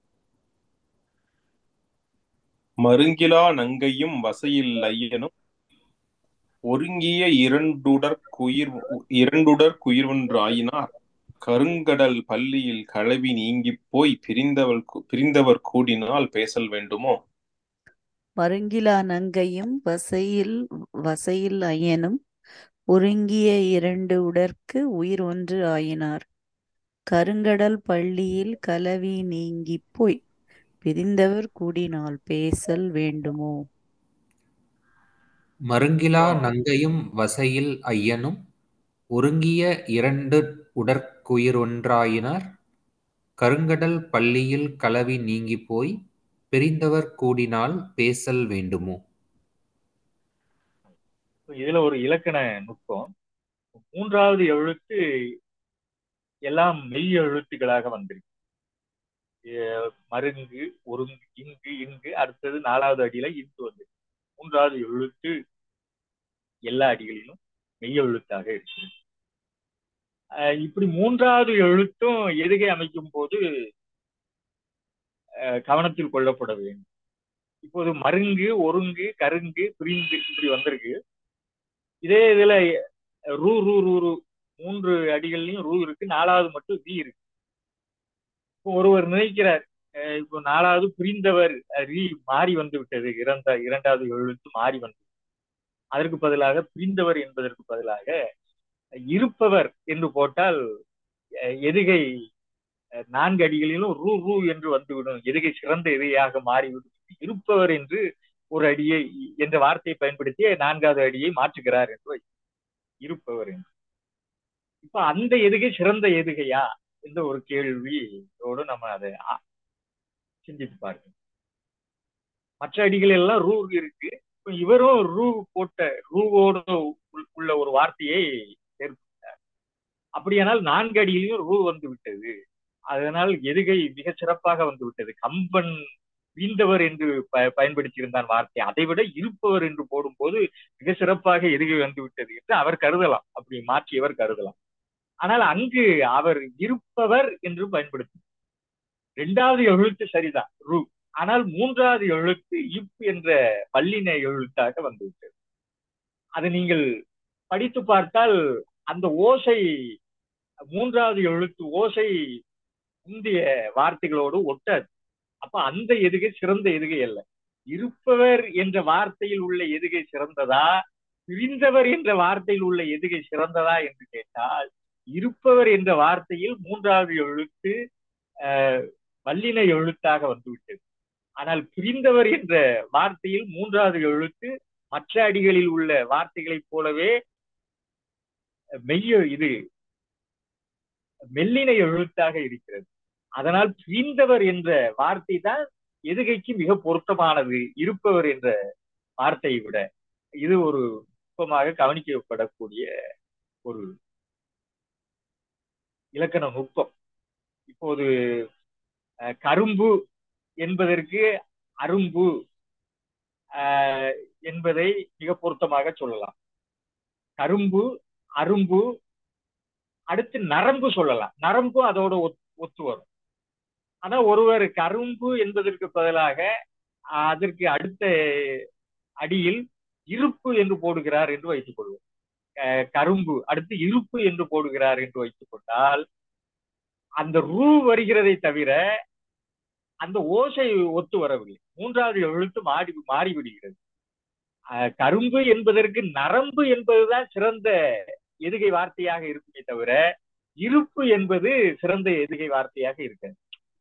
மருங்கிலா நங்கையும் வசையில் ஐயனும் ஒருங்கிய இரண்டுடற் குயிர் இரண்டுடற் குயிர்வொன்றாயினார் கருங்கடல் பள்ளியில் களவி நீங்கிப் போய் பிரிந்தவர் பிரிந்தவர் கூடினால் பேசல் வேண்டுமோ மருங்கிலா நங்கையும் வசையில் வசையில் ஐயனும் ஒருங்கிய இரண்டு உடற்கு உயிர் ஒன்று ஆயினார் கருங்கடல் பள்ளியில் கலவி நீங்கிப் போய் பிரிந்தவர் கூடினால் பேசல் வேண்டுமோ மருங்கிலா நங்கையும் வசையில் ஐயனும் ஒருங்கிய இரண்டு உடற்குயிரொன்றாயினார் கருங்கடல் பள்ளியில் கலவி நீங்கிப் போய் பிரிந்தவர் கூடினால் பேசல் வேண்டுமோ இதுல ஒரு இலக்கண நுட்பம் மூன்றாவது எழுத்து எல்லாம் மெய் எழுத்துக்களாக வந்திருக்கு எ- மருங்கு ஒருங்கு இங்கு இங்கு அடுத்தது நாலாவது அடியில இங்கு வந்து மூன்றாவது எழுத்து எல்லா அடிகளிலும் மெய் எழுத்தாக இருக்கிறது அஹ் இப்படி மூன்றாவது எழுத்தும் எதுகை அமைக்கும் போது அஹ் கவனத்தில் கொள்ளப்பட வேண்டும் இப்போது மருங்கு ஒருங்கு கருங்கு பிரிந்து இப்படி வந்திருக்கு இதே இதுல ரூ ரூ ரூ ரூ மூன்று அடிகள்லயும் ரூ இருக்கு நாலாவது மட்டும் வி இருக்கு இப்போ ஒருவர் நினைக்கிறார் அஹ் இப்போ நாலாவது புரிந்தவர் அஹ் ரீ மாறி வந்து விட்டது இறந்த இரண்டாவது எழுத்து மாறி வந்து அதற்கு பதிலாக பிரிந்தவர் என்பதற்கு பதிலாக இருப்பவர் என்று போட்டால் அஹ் எதுகை அஹ் நான்கு அடிகளிலும் ரூ ரூ என்று வந்துவிடும் எதுகை சிறந்த எதுகையாக மாறிவிடும் இருப்பவர் என்று ஒரு அடியை என்ற வார்த்தையை பயன்படுத்தி நான்காவது அடியை மாற்றுகிறார் என்று வை. இருப்பவர் என்று இப்ப அந்த எதுகை சிறந்த எதுகையா என்ற ஒரு கேள்வியோடு நம்ம அதை ஆ- சிந்தித்து பார்க்கணும் மற்ற அடிகள் எல்லாம் ரூ இருக்கு இப்ப இவரும் ரூ போட்ட ரூவோடு உள்- உள்ள ஒரு வார்த்தையை சேர்த்தார் அப்படியானால் நான்கு அடியிலையும் ரூ வந்து விட்டது அதனால் எதுகை மிக சிறப்பாக வந்து விட்டது கம்பன் வீழ்ந்தவர் என்று ப பயன்படுத்தியிருந்தான் வார்த்தை அதை விட இருப்பவர் என்று போடும்போது மிக சிறப்பாக எதுகை வந்து விட்டது என்று அவர் கருதலாம் அப்படி மாற்றியவர் கருதலாம் ஆனால் அங்கு அவர் இருப்பவர் என்று பயன்படுத்தி இரண்டாவது எழுத்து சரிதான் ரு ஆனால் மூன்றாவது எழுத்து இப் என்ற பல்லின எழுத்தாக வந்துவிட்டது அது நீங்கள் படித்து பார்த்தால் அந்த ஓசை மூன்றாவது எழுத்து ஓசை முந்தைய வார்த்தைகளோடு ஒட்டாது அப்ப அந்த எதுகை சிறந்த எதுகை அல்ல இருப்பவர் என்ற வார்த்தையில் உள்ள எதுகை சிறந்ததா பிரிந்தவர் என்ற வார்த்தையில் உள்ள எதுகை சிறந்ததா என்று கேட்டால் இருப்பவர் என்ற வார்த்தையில் மூன்றாவது எழுத்து அஹ், வல்லின எழுத்தாக வந்துவிட்டது ஆனால் பிரிந்தவர் என்ற வார்த்தையில் மூன்றாவது எழுத்து மற்ற அடிகளில் உள்ள வார்த்தைகளைப் போலவே மெய்ய இது மெல்லின எழுத்தாக இருக்கிறது அதனால் பிரிந்தவர் என்ற வார்த்தை தான் எதுகைக்கு மிக பொருத்தமானது இருப்பவர் என்ற வார்த்தையை விட இது ஒரு நுட்பமாக கவனிக்கப்படக்கூடிய ஒரு இலக்கண நுட்பம் இப்போது அஹ், கரும்பு என்பதற்கு அரும்பு அஹ், என்பதை மிக பொருத்தமாக சொல்லலாம் கரும்பு அரும்பு அடுத்து நரம்பு சொல்லலாம் நரம்பு அதோட ஒத்- ஒத்து வரும் ஆனா ஒருவர் கரும்பு என்பதற்கு பதிலாக அஹ், அதற்கு அடுத்த அடியில் இருப்பு என்று போடுகிறார் என்று வைத்துக் கொள்வோம் அஹ், கரும்பு அடுத்து இருப்பு என்று போடுகிறார் என்று வைத்துக் கொண்டால் அந்த ரூ வருகிறதை தவிர அந்த ஓசை ஒத்து வரவில்லை மூன்றாவது எழுத்து மாறி மாறிவிடுகிறது அஹ், கரும்பு என்பதற்கு நரம்பு என்பதுதான் சிறந்த எதுகை வார்த்தையாக இருக்குமே தவிர இருப்பு என்பது சிறந்த எதுகை வார்த்தையாக இருக்காது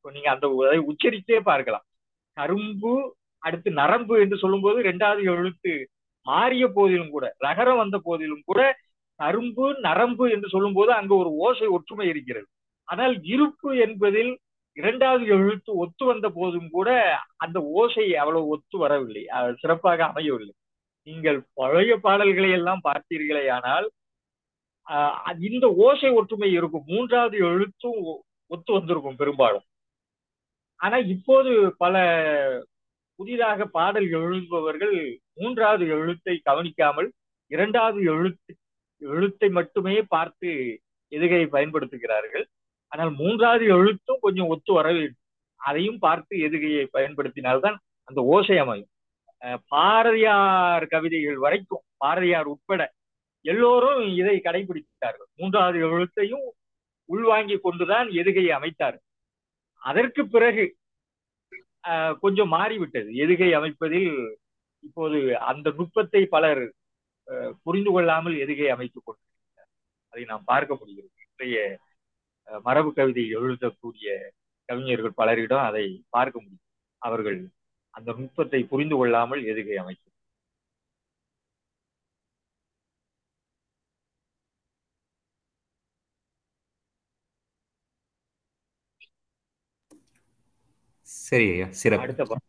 இப்போ நீங்க அந்த அதை உச்சரித்தே பார்க்கலாம் கரும்பு அடுத்து நரம்பு என்று சொல்லும்போது இரண்டாவது எழுத்து மாறிய போதிலும் கூட ரகரம் வந்த போதிலும் கூட கரும்பு நரம்பு என்று சொல்லும்போது அங்கு ஒரு ஓசை ஒற்றுமை இருக்கிறது ஆனால் இருப்பு என்பதில் இரண்டாவது எழுத்து ஒத்து வந்த போதும் கூட அந்த ஓசை அவ்வளவு ஒத்து வரவில்லை அது சிறப்பாக அமையவில்லை நீங்கள் பழைய பாடல்களை எல்லாம் பார்த்தீர்களே ஆனால் ஆஹ் இந்த ஓசை ஒற்றுமை இருக்கும் மூன்றாவது எழுத்தும் ஒ- ஒத்து வந்திருக்கும் பெரும்பாலும் ஆனா இப்போது பல புதிதாக பாடல் எழுதுபவர்கள் மூன்றாவது எழுத்தை கவனிக்காமல் இரண்டாவது எழுத்து எழுத்தை மட்டுமே பார்த்து எதுகையை பயன்படுத்துகிறார்கள் ஆனால் மூன்றாவது எழுத்தும் கொஞ்சம் ஒத்து வர வேண்டும் அதையும் பார்த்து எதுகையை பயன்படுத்தினால்தான் அந்த ஓசை அமையும் அஹ் பாரதியார் கவிதைகள் வரைக்கும் பாரதியார் உட்பட எல்லோரும் இதை கடைபிடித்தார்கள் மூன்றாவது எழுத்தையும் உள்வாங்கி கொண்டுதான் எதுகையை அமைத்தார் அதற்கு பிறகு ஆஹ், கொஞ்சம் மாறிவிட்டது எதுகை அமைப்பதில் இப்போது அந்த நுட்பத்தை பலர் ஆஹ், புரிந்து கொள்ளாமல் எதுகை அமைத்துக் கொண்டிருக்கிறார் அதை நாம் பார்க்க முடிகிறது இன்றைய ஆஹ், மரபு கவிதை எழுதக்கூடிய கவிஞர்கள் பலரிடம் அதை பார்க்க முடியும் அவர்கள் அந்த நுட்பத்தை புரிந்து கொள்ளாமல் எதுகை அமைத்து சரி ஐயா சிறப்பு அடுத்த பா-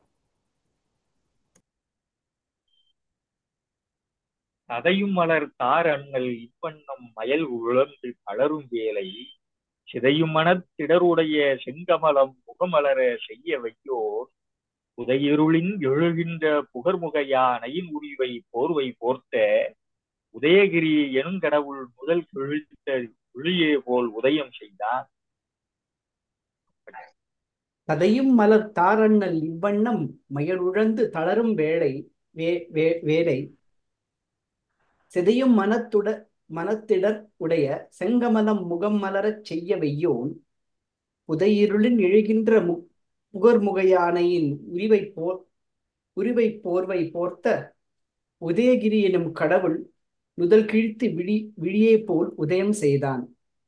சதையும் மலர் தார் அண்ணல் இப்பண்ணம் மயல் உழந்து தளரும் வேலை சிதையும் மனத்திடருடைய செங்கமலம் முகமலர செய்ய வையோர் உதயிருளின் எழுகின்ற புகர்முகையானையின் உரிவை போர்வை போர்த்த உதயகிரி எனும் கடவுள் முதல் கிழித்த விழியே போல் உதயம் செய்தார் கதையும் மலர் தாரண்ணல் இவ்வண்ணம் மயலுழந்து தளரும் வேளை வே வே வேலை சிதையும் மனத்துட மனத்திடர் உடைய செங்கமலம் முகம் மலரச் செய்ய வெய்யோன் புதையிருளின் எழுகின்ற மு புகர்முகையானையின் உரிவை போர் உரிவை போர்வை போர்த்த உதயகிரி எனும் கடவுள் நுதல் கிழித்து விழி விழியே போல் உதயம் செய்தான்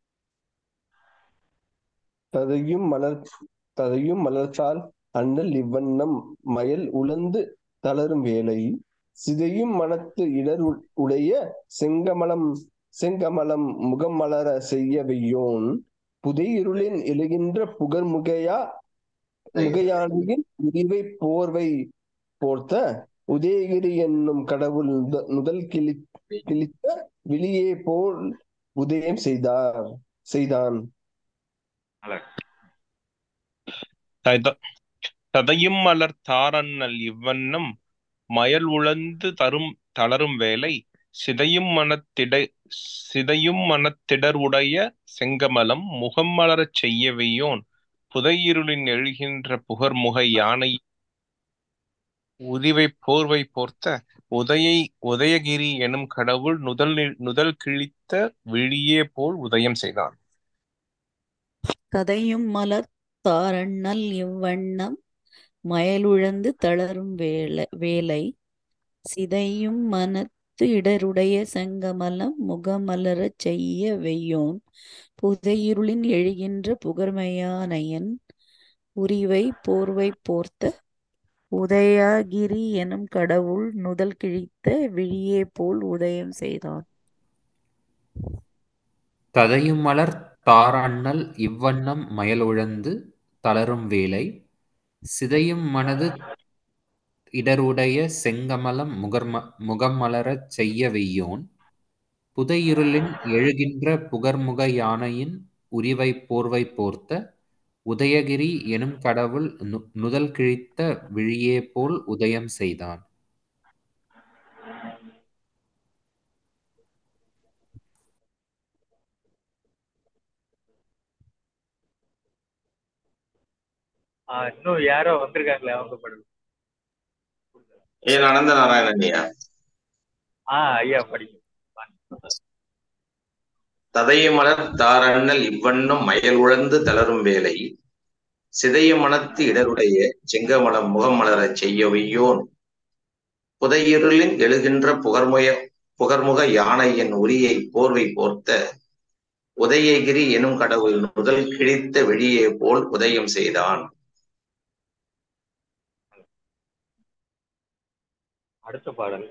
ததையும் மலர் ததையும் மலர்த்தால் அண்ணல் இவ்வண்ணம் மயல் உழந்து தளரும் வேலை சிதையும் மனத்து இடர் உ- உடைய செங்கமலம் செங்கமலம் முகம் மலர செய்ய வெய்யோன் புதையிருளின் எழுகின்ற புகர்முகையா முகையானையின் உரிவை போர்வை போர்த்த உதயகிரி என்னும் கடவுள் நுத- நுதல் கிளி கிழித்த விழியே போல் உதயம் செய்தார் செய்தான் தத- ததையும் மலர் தாரண்ணல் இவ்வண்ணம் மயல் உழந்து தரும் தளரும் வேலை சிதையும் மனத்திட சிதையும் மனத்திடர் உடைய செங்கமலம் முகம் மலரச் செய்யவையோன் புதையிருளின் எழுகின்ற புகர்முக யானை உதிவை போர்வை போர்த்த உதயை உதயகிரி எனும் கடவுள் நுதல் நுதல் கிழித்த விழியே போல் உதயம் செய்தான் கதையும் மலர் தாரண்ணல் இவ்வண்ணம் மயலுழந்து தளரும் வேளை வேலை சிதையும் மனத்து இடருடைய செங்கமலம் முகமலரச் செய்ய வெய்யோன் புதையிருளின் எழுகின்ற புகர்மையானையன் உரிவை போர்வை போர்த்த உதயகிரி எனும் கடவுள் நுதல் கிழித்த விழியே போல் உதயம் செய்தான் ததையும் மலர் தாரண்ணல் இவ்வண்ணம் மயலுழந்து தளரும் வேலை சிதையும் மனது இடருடைய செங்கமலம் முகர்ம முகமலரச் செய்ய வெய்யோன் புதையிருளின் எழுகின்ற புகர்முக யானையின் உரிவை போர்வை போர்த்த உதயகிரி எனும் கடவுள் நு- நுதல் கிழித்த விழியே போல் உதயம் செய்தான் ஆஹ் இன்னும் யாரோ வந்திருக்காங்களே அவங்க படம் ஏ அனந்த நாராயணன் ஐயா ஆஹ் ஐயா படிங்க ததைய மலர் தாரண்ணல் இவ்வண்ணம் மயல் உழந்து தளரும் வேலை சிதைய மனத்து இடருடைய செங்கமலம் முகமலரச் செய்ய வையோன் புதையிருளின் எழுகின்ற புகர்முய புகர்முக யானையின் உரியை போர்வை போர்த்த உதயகிரி எனும் கடவுள் முதல் கிழித்த வெளியே போல் உதயம் செய்தான் அடுத்த பாடல்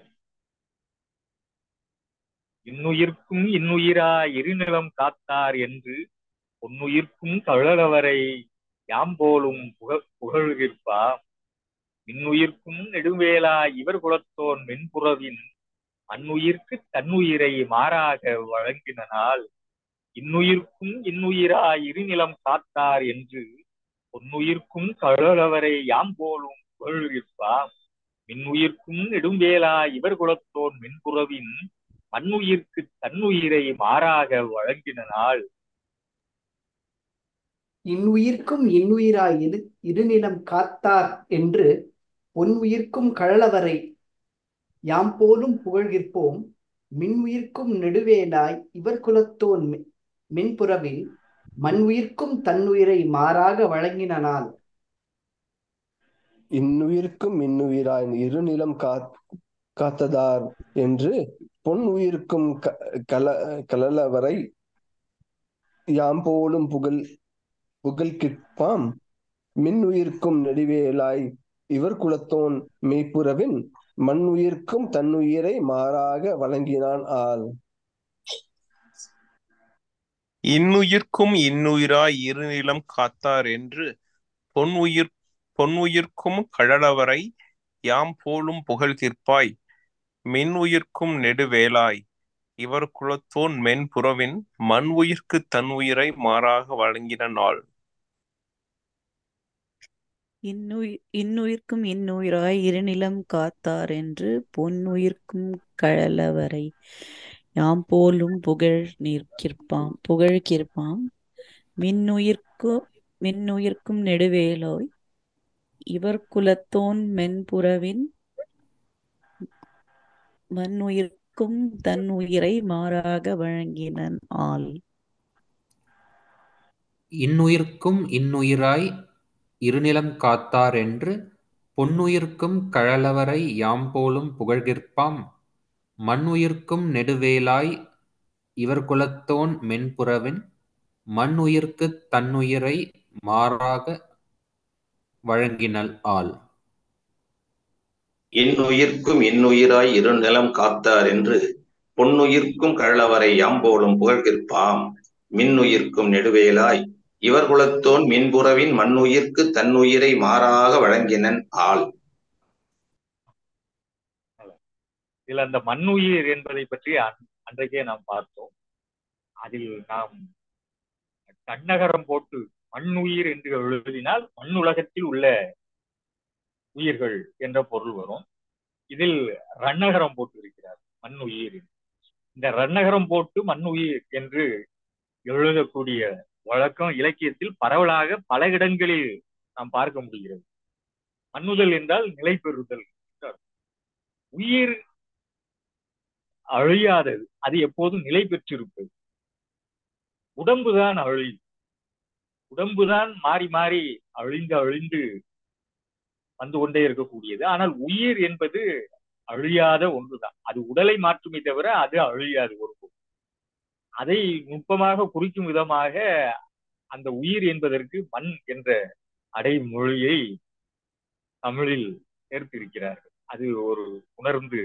இன்னுயிர்க்கும் இன்னுயிரா இருநிலம் காத்தார் என்று பொன்னுயிர்க்கும் கழலவரை யாம் போலும் புக புகழ்கிற்பா மின்னுயிர்க்கும் நெடுவேலா இவர் குலத்தோன் மென்புறவின் மண்ணுயிர்க்கு தன்னுயிரை மாறாக வழங்கினால் இன்னுயிர்க்கும் இன்னுயிரா இருநிலம் காத்தார் என்று பொன்னுயிர்க்கும் கழலவரை யாம் போலும் புகழ்கிற்பா மின்னுயிர்க்கும் நெடும்பேலா இவர் குலத்தோன் மென்புறவின் மண்ணுயிர்க்கு தன்னுயிரை மாறாக வழங்கினால் இன்னுயிர்க்கும் இன்னுயிராய் இரு இருநிலம் காத்தார் என்று பொன்னுயிர்க்கும் கழலவரை யாம் போலும் புகழ்கிற்போம் மின்னுயிர்க்கும் நெடுவேலாய் இவர் குலத்தோன் மெ- மென்புறவில் மண்ணுயிர்க்கும் தன்னுயிரை மாறாக வழங்கினால் இன்னுயிர்க்கும் இன்னுயிராய் இருநிலம் காத் காத்ததார் என்று பொன் உயிர்க்கும் க கல கலலவரை யாம் போலும் புகழ் புகழ் கிட்பாம் மின் உயிர்க்கும் நெடுவேலாய் இவர் குலத்தோன் மெய்ப்புறவின் மண் உயிர்க்கும் தன்னுயிரை மாறாக வழங்கினான் ஆள் இன்னுயிர்க்கும் இன்னுயிராய் இருநிலம் காத்தார் என்று பொன்னுயிர் பொன்னுயிர்க்கும் கழலவரை யாம் போலும் புகழ்கிற்பாய் மின் உயிர்க்கும் நெடுவேலாய் இவர் குலத்தோன் மென்புறவின் மண் உயிர்க்கு தன் உயிரை மாறாக வழங்கின நாள் இன்னுயிர் இன்னுயிர்க்கும் இன்னுயிராய் இருநிலம் காத்தார் என்று பொன்னுயிர்க்கும் கழலவரை யாம் போலும் புகழ் நிற்கிற்பாம் புகழ்கிற்பாம் மின்னுயிர்க்கு மின்னுயிர்க்கும் நெடுவேலோய் இவர் குலத்தோன் மென்புறவின் மண்ணுயிர்க்கும் தன் உயிரை மாறாக வழங்கினன் ஆள் இன்னுயிர்க்கும் இன்னுயிராய் இருநிலம் காத்தார் என்று பொன்னுயிர்க்கும் கழலவரை யாம் போலும் புகழ்கிற்பாம் மண்ணுயிர்க்கும் நெடுவேலாய் இவர் குலத்தோன் மென்புறவின் மண்ணுயிர்க்குத் தன்னுயிரை மாறாக வழங்கினல் ஆள் இன்னுயிர்க்கும் இன்னுயிராய் இருநிலம் காத்தார் என்று பொன்னுயிர்க்கும் கழலவரை யாம்போலும் புகழ்கிற்பாம் மின்னுயிர்க்கும் நெடுவேலாய் இவர் குலத்தோன் மின்புறவின் மண்ணுயிர்க்கு தன்னுயிரை மாறாக வழங்கினன் ஆள் இதுல அந்த மண்ணுயிர் என்பதை பற்றி அன்- அன்றைக்கே நாம் பார்த்தோம் அதில் நாம் தன்னகரம் போட்டு மண்ணுயிர் என்று எழுதினால் மண்ணுலகத்தில் உள்ள உயிர்கள் என்ற பொருள் வரும் இதில் ரன்னகரம் போட்டு இருக்கிறார் மண்ணுயிர் என்று. இந்த ரன்னகரம் போட்டு மண்ணுயிர் என்று எழுதக்கூடிய வழக்கம் இலக்கியத்தில் பரவலாக பல இடங்களில் நாம் பார்க்க முடிகிறது மண்ணுதல் என்றால் நிலை பெறுதல் என்றார். உயிர் அழியாதது அது எப்போதும் நிலை பெற்றிருப்பது உடம்புதான் அழி உடம்புதான் மாறி மாறி அழிந்து அழிந்து வந்து கொண்டே இருக்கக்கூடியது ஆனால் உயிர் என்பது அழியாத ஒன்றுதான் அது உடலை மாற்றுமே தவிர அது அழியாது ஒரு அதை நுட்பமாக குறிக்கும் விதமாக அந்த உயிர் என்பதற்கு மண் என்ற அடைமொழியை தமிழில் சேர்த்திருக்கிறார்கள் அது ஒரு உணர்ந்து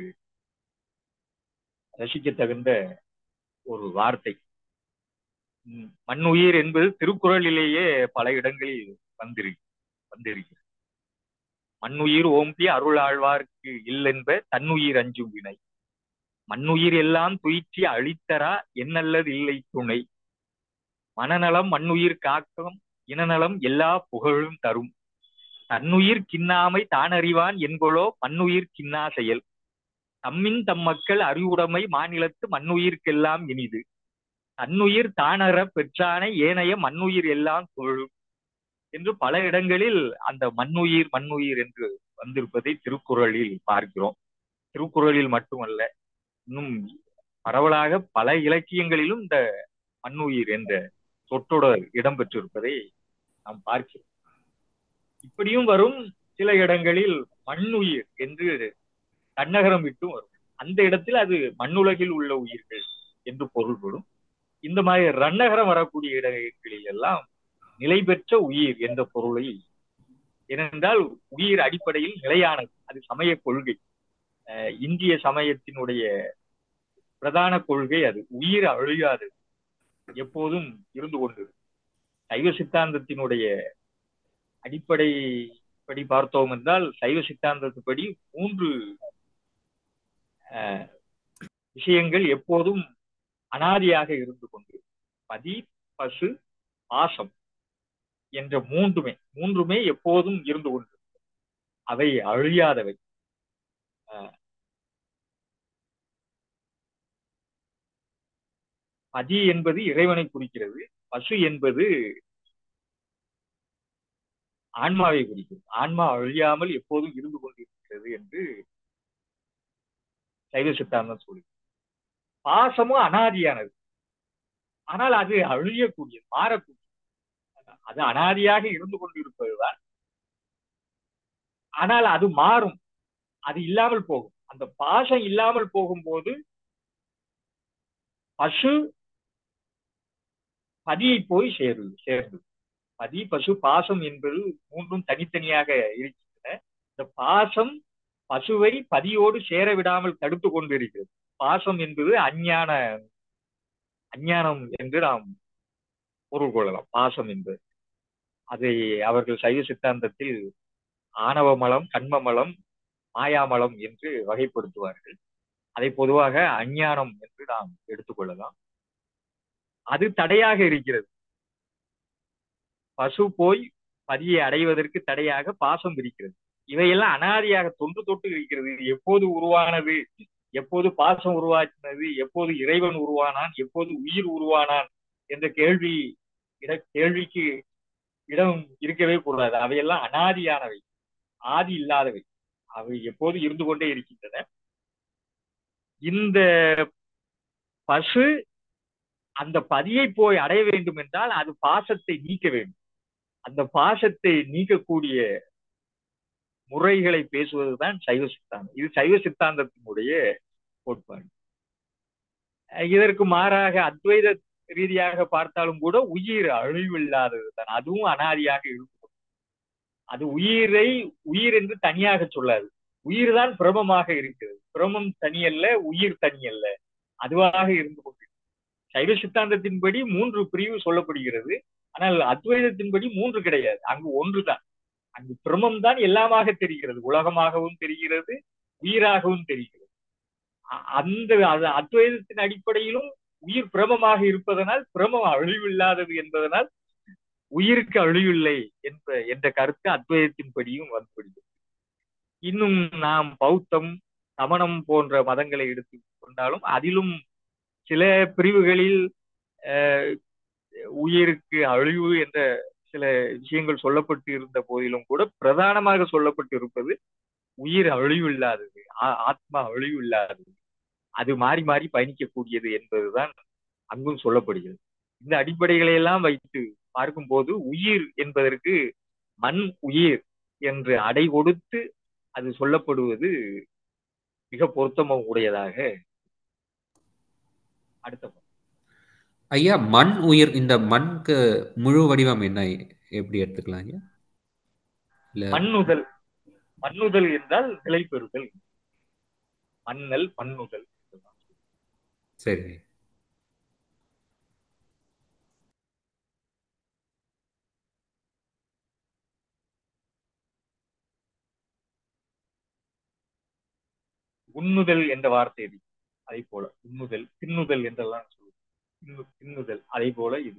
ரசிக்க தகுந்த ஒரு வார்த்தை உம், மண்ணுயிர் என்பது திருக்குறளிலேயே பல இடங்களில் வந்திருக்கு வந்திருக்கிறது மண்ணுயிர் ஓம்பி அருளாழ்வார்க்கு இல்லென்ப தன்னுயிர் அஞ்சும் வினை மண்ணுயிர் எல்லாம் துயிற்றி அழித்தரா என்னல்லது இல்லை துணை மனநலம் மண்ணுயிர் காக்கம் இனநலம் எல்லா புகழும் தரும் தன்னுயிர் கிண்ணாமை தானறிவான் என்பொழோ மண்ணுயிர் கிண்ணா செயல் தம்மின் தம் மக்கள் அறிவுடைமை மாநிலத்து மண்ணுயிர்க்கெல்லாம் இனிது தன்னுயிர் தானற பெற்றானை ஏனைய மண்ணுயிர் எல்லாம் தொழும் என்று பல இடங்களில் அந்த மண்ணுயிர் மண்ணுயிர் என்று வந்திருப்பதை திருக்குறளில் பார்க்கிறோம் திருக்குறளில் மட்டுமல்ல இன்னும் பரவலாக பல இலக்கியங்களிலும் இந்த மண்ணுயிர் என்ற சொற்றொடர் இடம்பெற்றிருப்பதை நாம் பார்க்கிறோம் இப்படியும் வரும் சில இடங்களில் மண்ணுயிர் என்று தன்னகரம் விட்டும் வரும் அந்த இடத்தில் அது மண்ணுலகில் உள்ள உயிர்கள் என்று பொருள்படும் இந்த மாதிரி ரன்னகரம் வரக்கூடிய இடங்களில் எல்லாம் நிலை பெற்ற உயிர் என்ற பொருளை ஏனென்றால் உயிர் அடிப்படையில் நிலையானது அது சமய கொள்கை அஹ் இந்திய சமயத்தினுடைய பிரதான கொள்கை அது உயிர் அழியாது எப்போதும் இருந்து கொண்டு சைவ சித்தாந்தத்தினுடைய அடிப்படை படி பார்த்தோம் என்றால் சைவ சித்தாந்தத்துப்படி மூன்று அஹ், விஷயங்கள் எப்போதும் அனாதியாக இருந்து கொண்டு பதி பசு பாசம் என்ற மூன்றுமே மூன்றுமே எப்போதும் இருந்து கொண்டு அவை அழியாதவை அஹ், பதி என்பது இறைவனை குறிக்கிறது பசு என்பது ஆன்மாவை குறிக்கிறது ஆன்மா அழியாமல் எப்போதும் இருந்து கொண்டிருக்கிறது என்று சைவ சித்தாந்தம் சொல்லுது பாசமும் அனாதியானது ஆனால் அது அழியக்கூடியது மாறக்கூடியது அது அனாதியாக இருந்து கொண்டிருப்பதுதான் ஆனால் அது மாறும் அது இல்லாமல் போகும் அந்த பாசம் இல்லாமல் போகும்போது பசு பதியை போய் சேரு சேர்ந்து பதி பசு பாசம் என்பது மூன்றும் தனித்தனியாக இருக்கின்றன இந்த பாசம் பசுவை பதியோடு சேர விடாமல் தடுத்து கொண்டிருக்கிறது பாசம் என்பது அஞ்ஞான அஞ்ஞானம் என்று நாம் பொருள் கொள்ளலாம் பாசம் என்பது அதை அவர்கள் சைவ சித்தாந்தத்தில் ஆணவ மலம் கண்ம மலம் மாயாமலம் என்று வகைப்படுத்துவார்கள் அதை பொதுவாக அஞ்ஞானம் என்று நாம் எடுத்துக்கொள்ளலாம் அது தடையாக இருக்கிறது பசு போய் பதியை அடைவதற்கு தடையாக பாசம் இருக்கிறது இவையெல்லாம் அனாதியாக தொன்று தொட்டு இருக்கிறது இது எப்போது உருவானது எப்போது பாசம் உருவாக்கினது எப்போது இறைவன் உருவானான் எப்போது உயிர் உருவானான் என்ற கேள்வி இட கேள்விக்கு இடம் இருக்கவே கூடாது அவையெல்லாம் அனாதியானவை ஆதி இல்லாதவை அவை எப்போது இருந்து கொண்டே இருக்கின்றன இந்த பசு அந்த பதியை போய் அடைய வேண்டும் என்றால் அது பாசத்தை நீக்க வேண்டும் அந்த பாசத்தை நீக்கக்கூடிய முறைகளை பேசுவதுதான் சைவ சித்தாந்தம் இது சைவ சித்தாந்தத்தினுடைய கோட்பாடு அஹ் இதற்கு மாறாக அத்வைத ரீதியாக பார்த்தாலும் கூட உயிர் அழிவில்லாதது தான் அதுவும் அனாதியாக இருக்கும் அது உயிரை உயிர் என்று தனியாக சொல்லாது உயிர் தான் பிரமமாக இருக்கிறது பிரமம் தனியல்ல உயிர் தனியல்ல அதுவாக இருந்து கொண்டு சைவ சித்தாந்தத்தின்படி மூன்று பிரிவு சொல்லப்படுகிறது ஆனால் அத்வைதத்தின்படி மூன்று கிடையாது அங்கு ஒன்றுதான் அங்கு பிரமம் தான் எல்லாமாக தெரிகிறது உலகமாகவும் தெரிகிறது உயிராகவும் தெரிகிறது அ- அந்த அது அத்வைதத்தின் அடிப்படையிலும் உயிர் பிரமமாக இருப்பதனால் பிரமம் அழிவில்லாதது என்பதனால் உயிருக்கு அழிவில்லை என்ற என்ற கருத்து அத்வைதத்தின்படியும் வந்துவிடுகிறது இன்னும் நாம் பௌத்தம் சமணம் போன்ற மதங்களை எடுத்து கொண்டாலும் அதிலும் சில பிரிவுகளில் அஹ், உயிருக்கு அழிவு என்ற சில விஷயங்கள் சொல்லப்பட்டு இருந்த போதிலும் கூட பிரதானமாக சொல்லப்பட்டு இருப்பது உயிர் அழிவில்லாதது ஆ- ஆத்மா அழிவில்லாதது அது மாறி மாறி பயணிக்கக்கூடியது என்பதுதான் அங்கும் சொல்லப்படுகிறது இந்த அடிப்படைகளை எல்லாம் வைத்து பார்க்கும்போது உயிர் என்பதற்கு மண் உயிர் என்று அடை கொடுத்து அது சொல்லப்படுவது மிக பொருத்தமும் உடையதாக அடுத்த பக்கம். ஐயா மண் உயிர் இந்த மண்க்கு முழு வடிவம் என்ன எப்படி எடுத்துக்கலாம் ஐயா இல்ல மண்ணுதல் மண்ணுதல் என்றால் நிலை பெறுதல் மண்ணல் மண்ணுதல் சரி உண்ணுதல் என்ற வார்த்தை இருக்கு அதை போல உண்ணுதல் தின்னுதல் என்றெல்லாம் சொல்லுவோம் தின்னு- தின்னுதல் அதை போல இது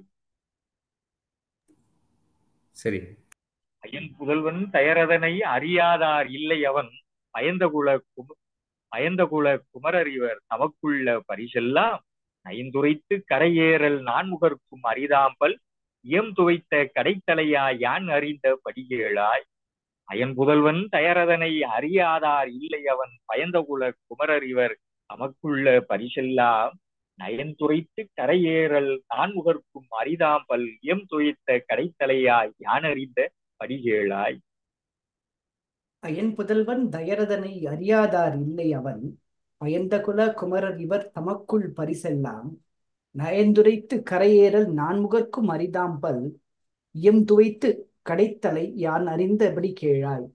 சரி அயன் புதல்வன் தயரதனை அறியாதார் இல்லை அவன் பயந்தகுல கும பயந்தகுல குமரறிவர் தமக்குள்ள பரிசெல்லாம் நயந்துரைத்து கரையேறல் நான்முகர்க்கும் அரிதாம்பல் இயம் துவைத்த கடைத்தலையா யான் அறிந்த படிகேளாய் அயன் புதல்வன் தயரதனை அறியாதார் இல்லை அவன் பயந்தகுல குமரறிவர் தமக்குள்ள பரிசெல்லாம் நயன்துரைத்து கரையேறல் நான்முகர்க்கும் அரிதாம்பல் இயம் துவைத்த கடைத்தலையாய் யான் அறிந்த படிகேளாய் அயன் புதல்வன் தயரதனை அறியாதார் இல்லை அவன் பயந்தகுல குமரர் இவர் தமக்குள் பரிசெல்லாம் நயந்துரைத்து கரையேறல் நான்முகர்க்கும் அரிதாம்பல் இயம் துவைத்து கடைத்தலை யான் அறிந்தபடி கேளாய்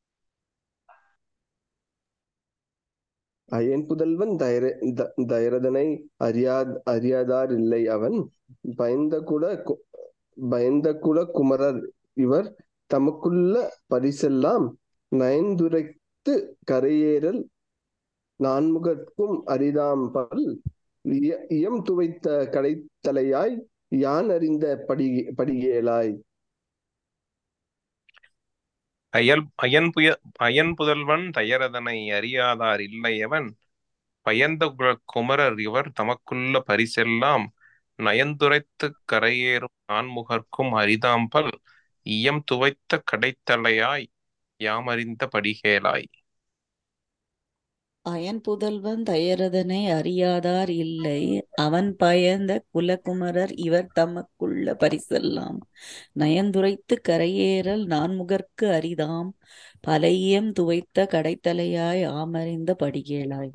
அயன் புதல்வன் தயர த- தயரதனை அறியா அறியாதார் இல்லை அவன் பயந்த குல கு- பயந்த குல குமரர் இவர் தமக்குள்ள பரிசெல்லாம் நயந்துரைத்து கரையேறல் நான்முகற்கும் அரிதாம்பல் இய- இயம் துவைத்த கடைத்தலையாய் யான் அறிந்த படி படிகேளாய் அயல் அயன் புய அயன் புதல்வன் தயரதனை அறியாதார் இல்லையவன் பயந்த குல- குமரர் இவர் தமக்குள்ள பரிசெல்லாம் நயந்துரைத்து கரையேறும் நான்முகர்க்கும் அரிதாம்பல் இயம் துவைத்த கடைத்தலையாய் யாமறிந்த படிகேளாய் அயன் புதல்வன் தயரதனை அறியாதார் இல்லை அவன் பயந்த குலகுமரர் இவர் தமக்குள்ள பரிசெல்லாம் நயந்துரைத்து கரையேறல் நான்முகர்க்கு அரிதாம் பலையம் துவைத்த கடைத்தலையாய் ஆமறிந்த படிகேளாய்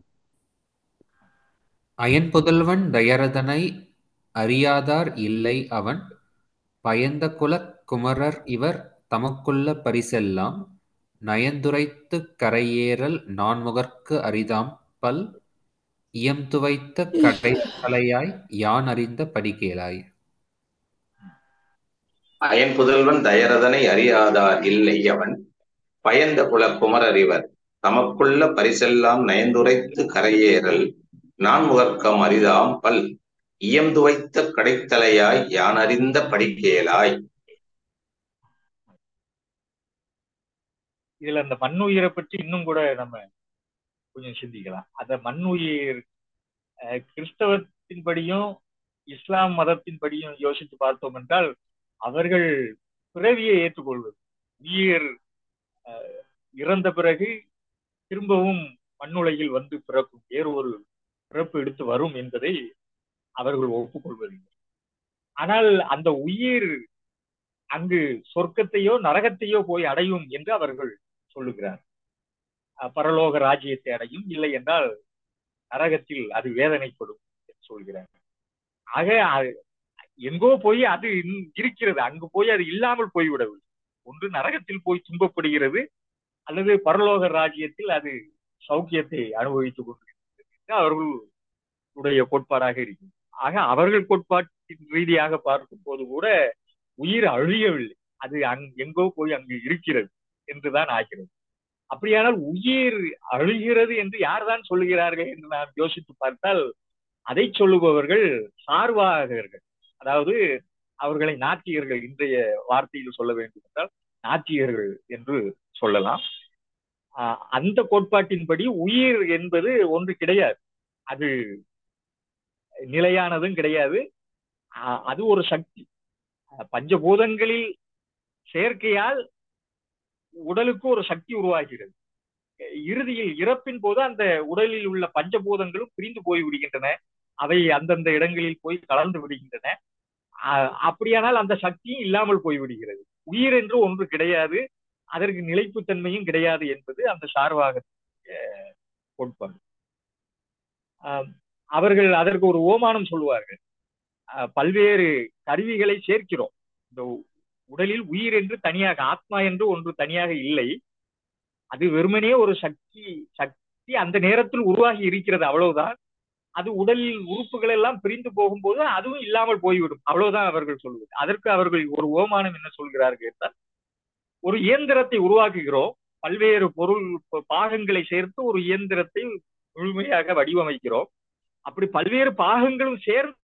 அயன் புதல்வன் தயரதனை அறியாதார் இல்லை அவன் பயந்த குலக் குமரர் இவர் தமக்குள்ள பரிசெல்லாம் நயந்துரைத்து கரையேறல் நான்முகர்க்கு அரிதாம் பல் இயம் துவைத்த கடைத்தலையாய் யான் அறிந்த படிகேளாய் அயன் புதல்வன் தயரதனை அறியாதார் இல்லை அவன் பயந்த குல குமரர் இவர் தமக்குள்ள பரிசெல்லாம் நயந்துரைத்து கரையேறல் நான்முகர்க்கம் அரிதாம் பல் இயம்புவைத்த கடைத்தலையாய் யானறிந்த படிக்கேளாய் இதுல அந்த மண்ணுயிரை பற்றி இன்னும் கூட நம்ம கொஞ்சம் சிந்திக்கலாம் அந்த மண்ணுயிர் அஹ், கிறிஸ்தவத்தின்படியும் இஸ்லாம் மதத்தின்படியும் யோசித்து பார்த்தோம் என்றால் அவர்கள் பிறவியை ஏற்றுக்கொள்வது உயிர் அஹ், இறந்த பிறகு திரும்பவும் மண்ணுலகில் வந்து பிறக்கும் வேறு ஒரு பிறப்பு எடுத்து வரும் என்பதை அவர்கள் ஒப்புக்கொள்வதில்லை ஆனால் அந்த உயிர் அங்கு சொர்க்கத்தையோ நரகத்தையோ போய் அடையும் என்று அவர்கள் சொல்லுகிறார் அஹ் பரலோக ராஜ்யத்தை அடையும் இல்லை என்றால் நரகத்தில் அது வேதனைப்படும் என்று சொல்கிறார் ஆக அது எங்கோ போய் அது இன்- இருக்கிறது அங்கு போய் அது இல்லாமல் போய்விடவில்லை ஒன்று நரகத்தில் போய் துன்பப்படுகிறது அல்லது பரலோக ராஜ்யத்தில் அது சௌக்கியத்தை அனுபவித்துக் கொண்டிருக்கிறது என்று அவர்களுடைய கோட்பாடாக இருக்கும் ஆக அவர்கள் கோட்பாட்டின் ரீதியாக பார்க்கும் போது கூட உயிர் அழியவில்லை அது அங் எங்கோ போய் அங்கு இருக்கிறது என்றுதான் ஆகிறது அப்படியானால் உயிர் அழுகிறது என்று யார்தான் சொல்லுகிறார்கள் என்று நாம் யோசித்து பார்த்தால் அதை சொல்லுபவர்கள் சார்வாகர்கள் அதாவது அவர்களை நாத்திகர்கள் இன்றைய வார்த்தையில் சொல்ல வேண்டும் என்றால் நாத்திகர்கள் என்று சொல்லலாம் ஆஹ் அந்த கோட்பாட்டின்படி உயிர் என்பது ஒன்று கிடையாது அது நிலையானதும் கிடையாது ஆஹ் அது ஒரு சக்தி ஆஹ் பஞ்சபூதங்களில் சேர்க்கையால் உடலுக்கு ஒரு சக்தி உருவாகிறது இறுதியில் இறப்பின் போது அந்த உடலில் உள்ள பஞ்சபூதங்களும் பிரிந்து போய் விடுகின்றன அவை அந்தந்த இடங்களில் போய் கலந்து விடுகின்றன ஆஹ் அப்படியானால் அந்த சக்தியும் இல்லாமல் போய்விடுகிறது உயிர் என்று ஒன்று கிடையாது அதற்கு நிலைப்புத்தன்மையும் கிடையாது என்பது அந்த சார்பாக கோட்பாடு ஆஹ் அவர்கள் அதற்கு ஒரு ஓமானம் சொல்லுவார்கள் ஆஹ் பல்வேறு கருவிகளை சேர்க்கிறோம் இந்த உடலில் உயிர் என்று தனியாக ஆத்மா என்று ஒன்று தனியாக இல்லை அது வெறுமனே ஒரு சக்தி சக்தி அந்த நேரத்தில் உருவாகி இருக்கிறது அவ்வளவுதான் அது உடலில் உறுப்புகள் எல்லாம் பிரிந்து போகும்போது அதுவும் இல்லாமல் போய்விடும் அவ்வளவுதான் அவர்கள் சொல்வது அதற்கு அவர்கள் ஒரு ஓமானம் என்ன சொல்கிறார்கள் என்றால் ஒரு இயந்திரத்தை உருவாக்குகிறோம் பல்வேறு பொருள் ப- பாகங்களை சேர்த்து ஒரு இயந்திரத்தை முழுமையாக வடிவமைக்கிறோம் அப்படி பல்வேறு பாகங்களும் சேர்ந்து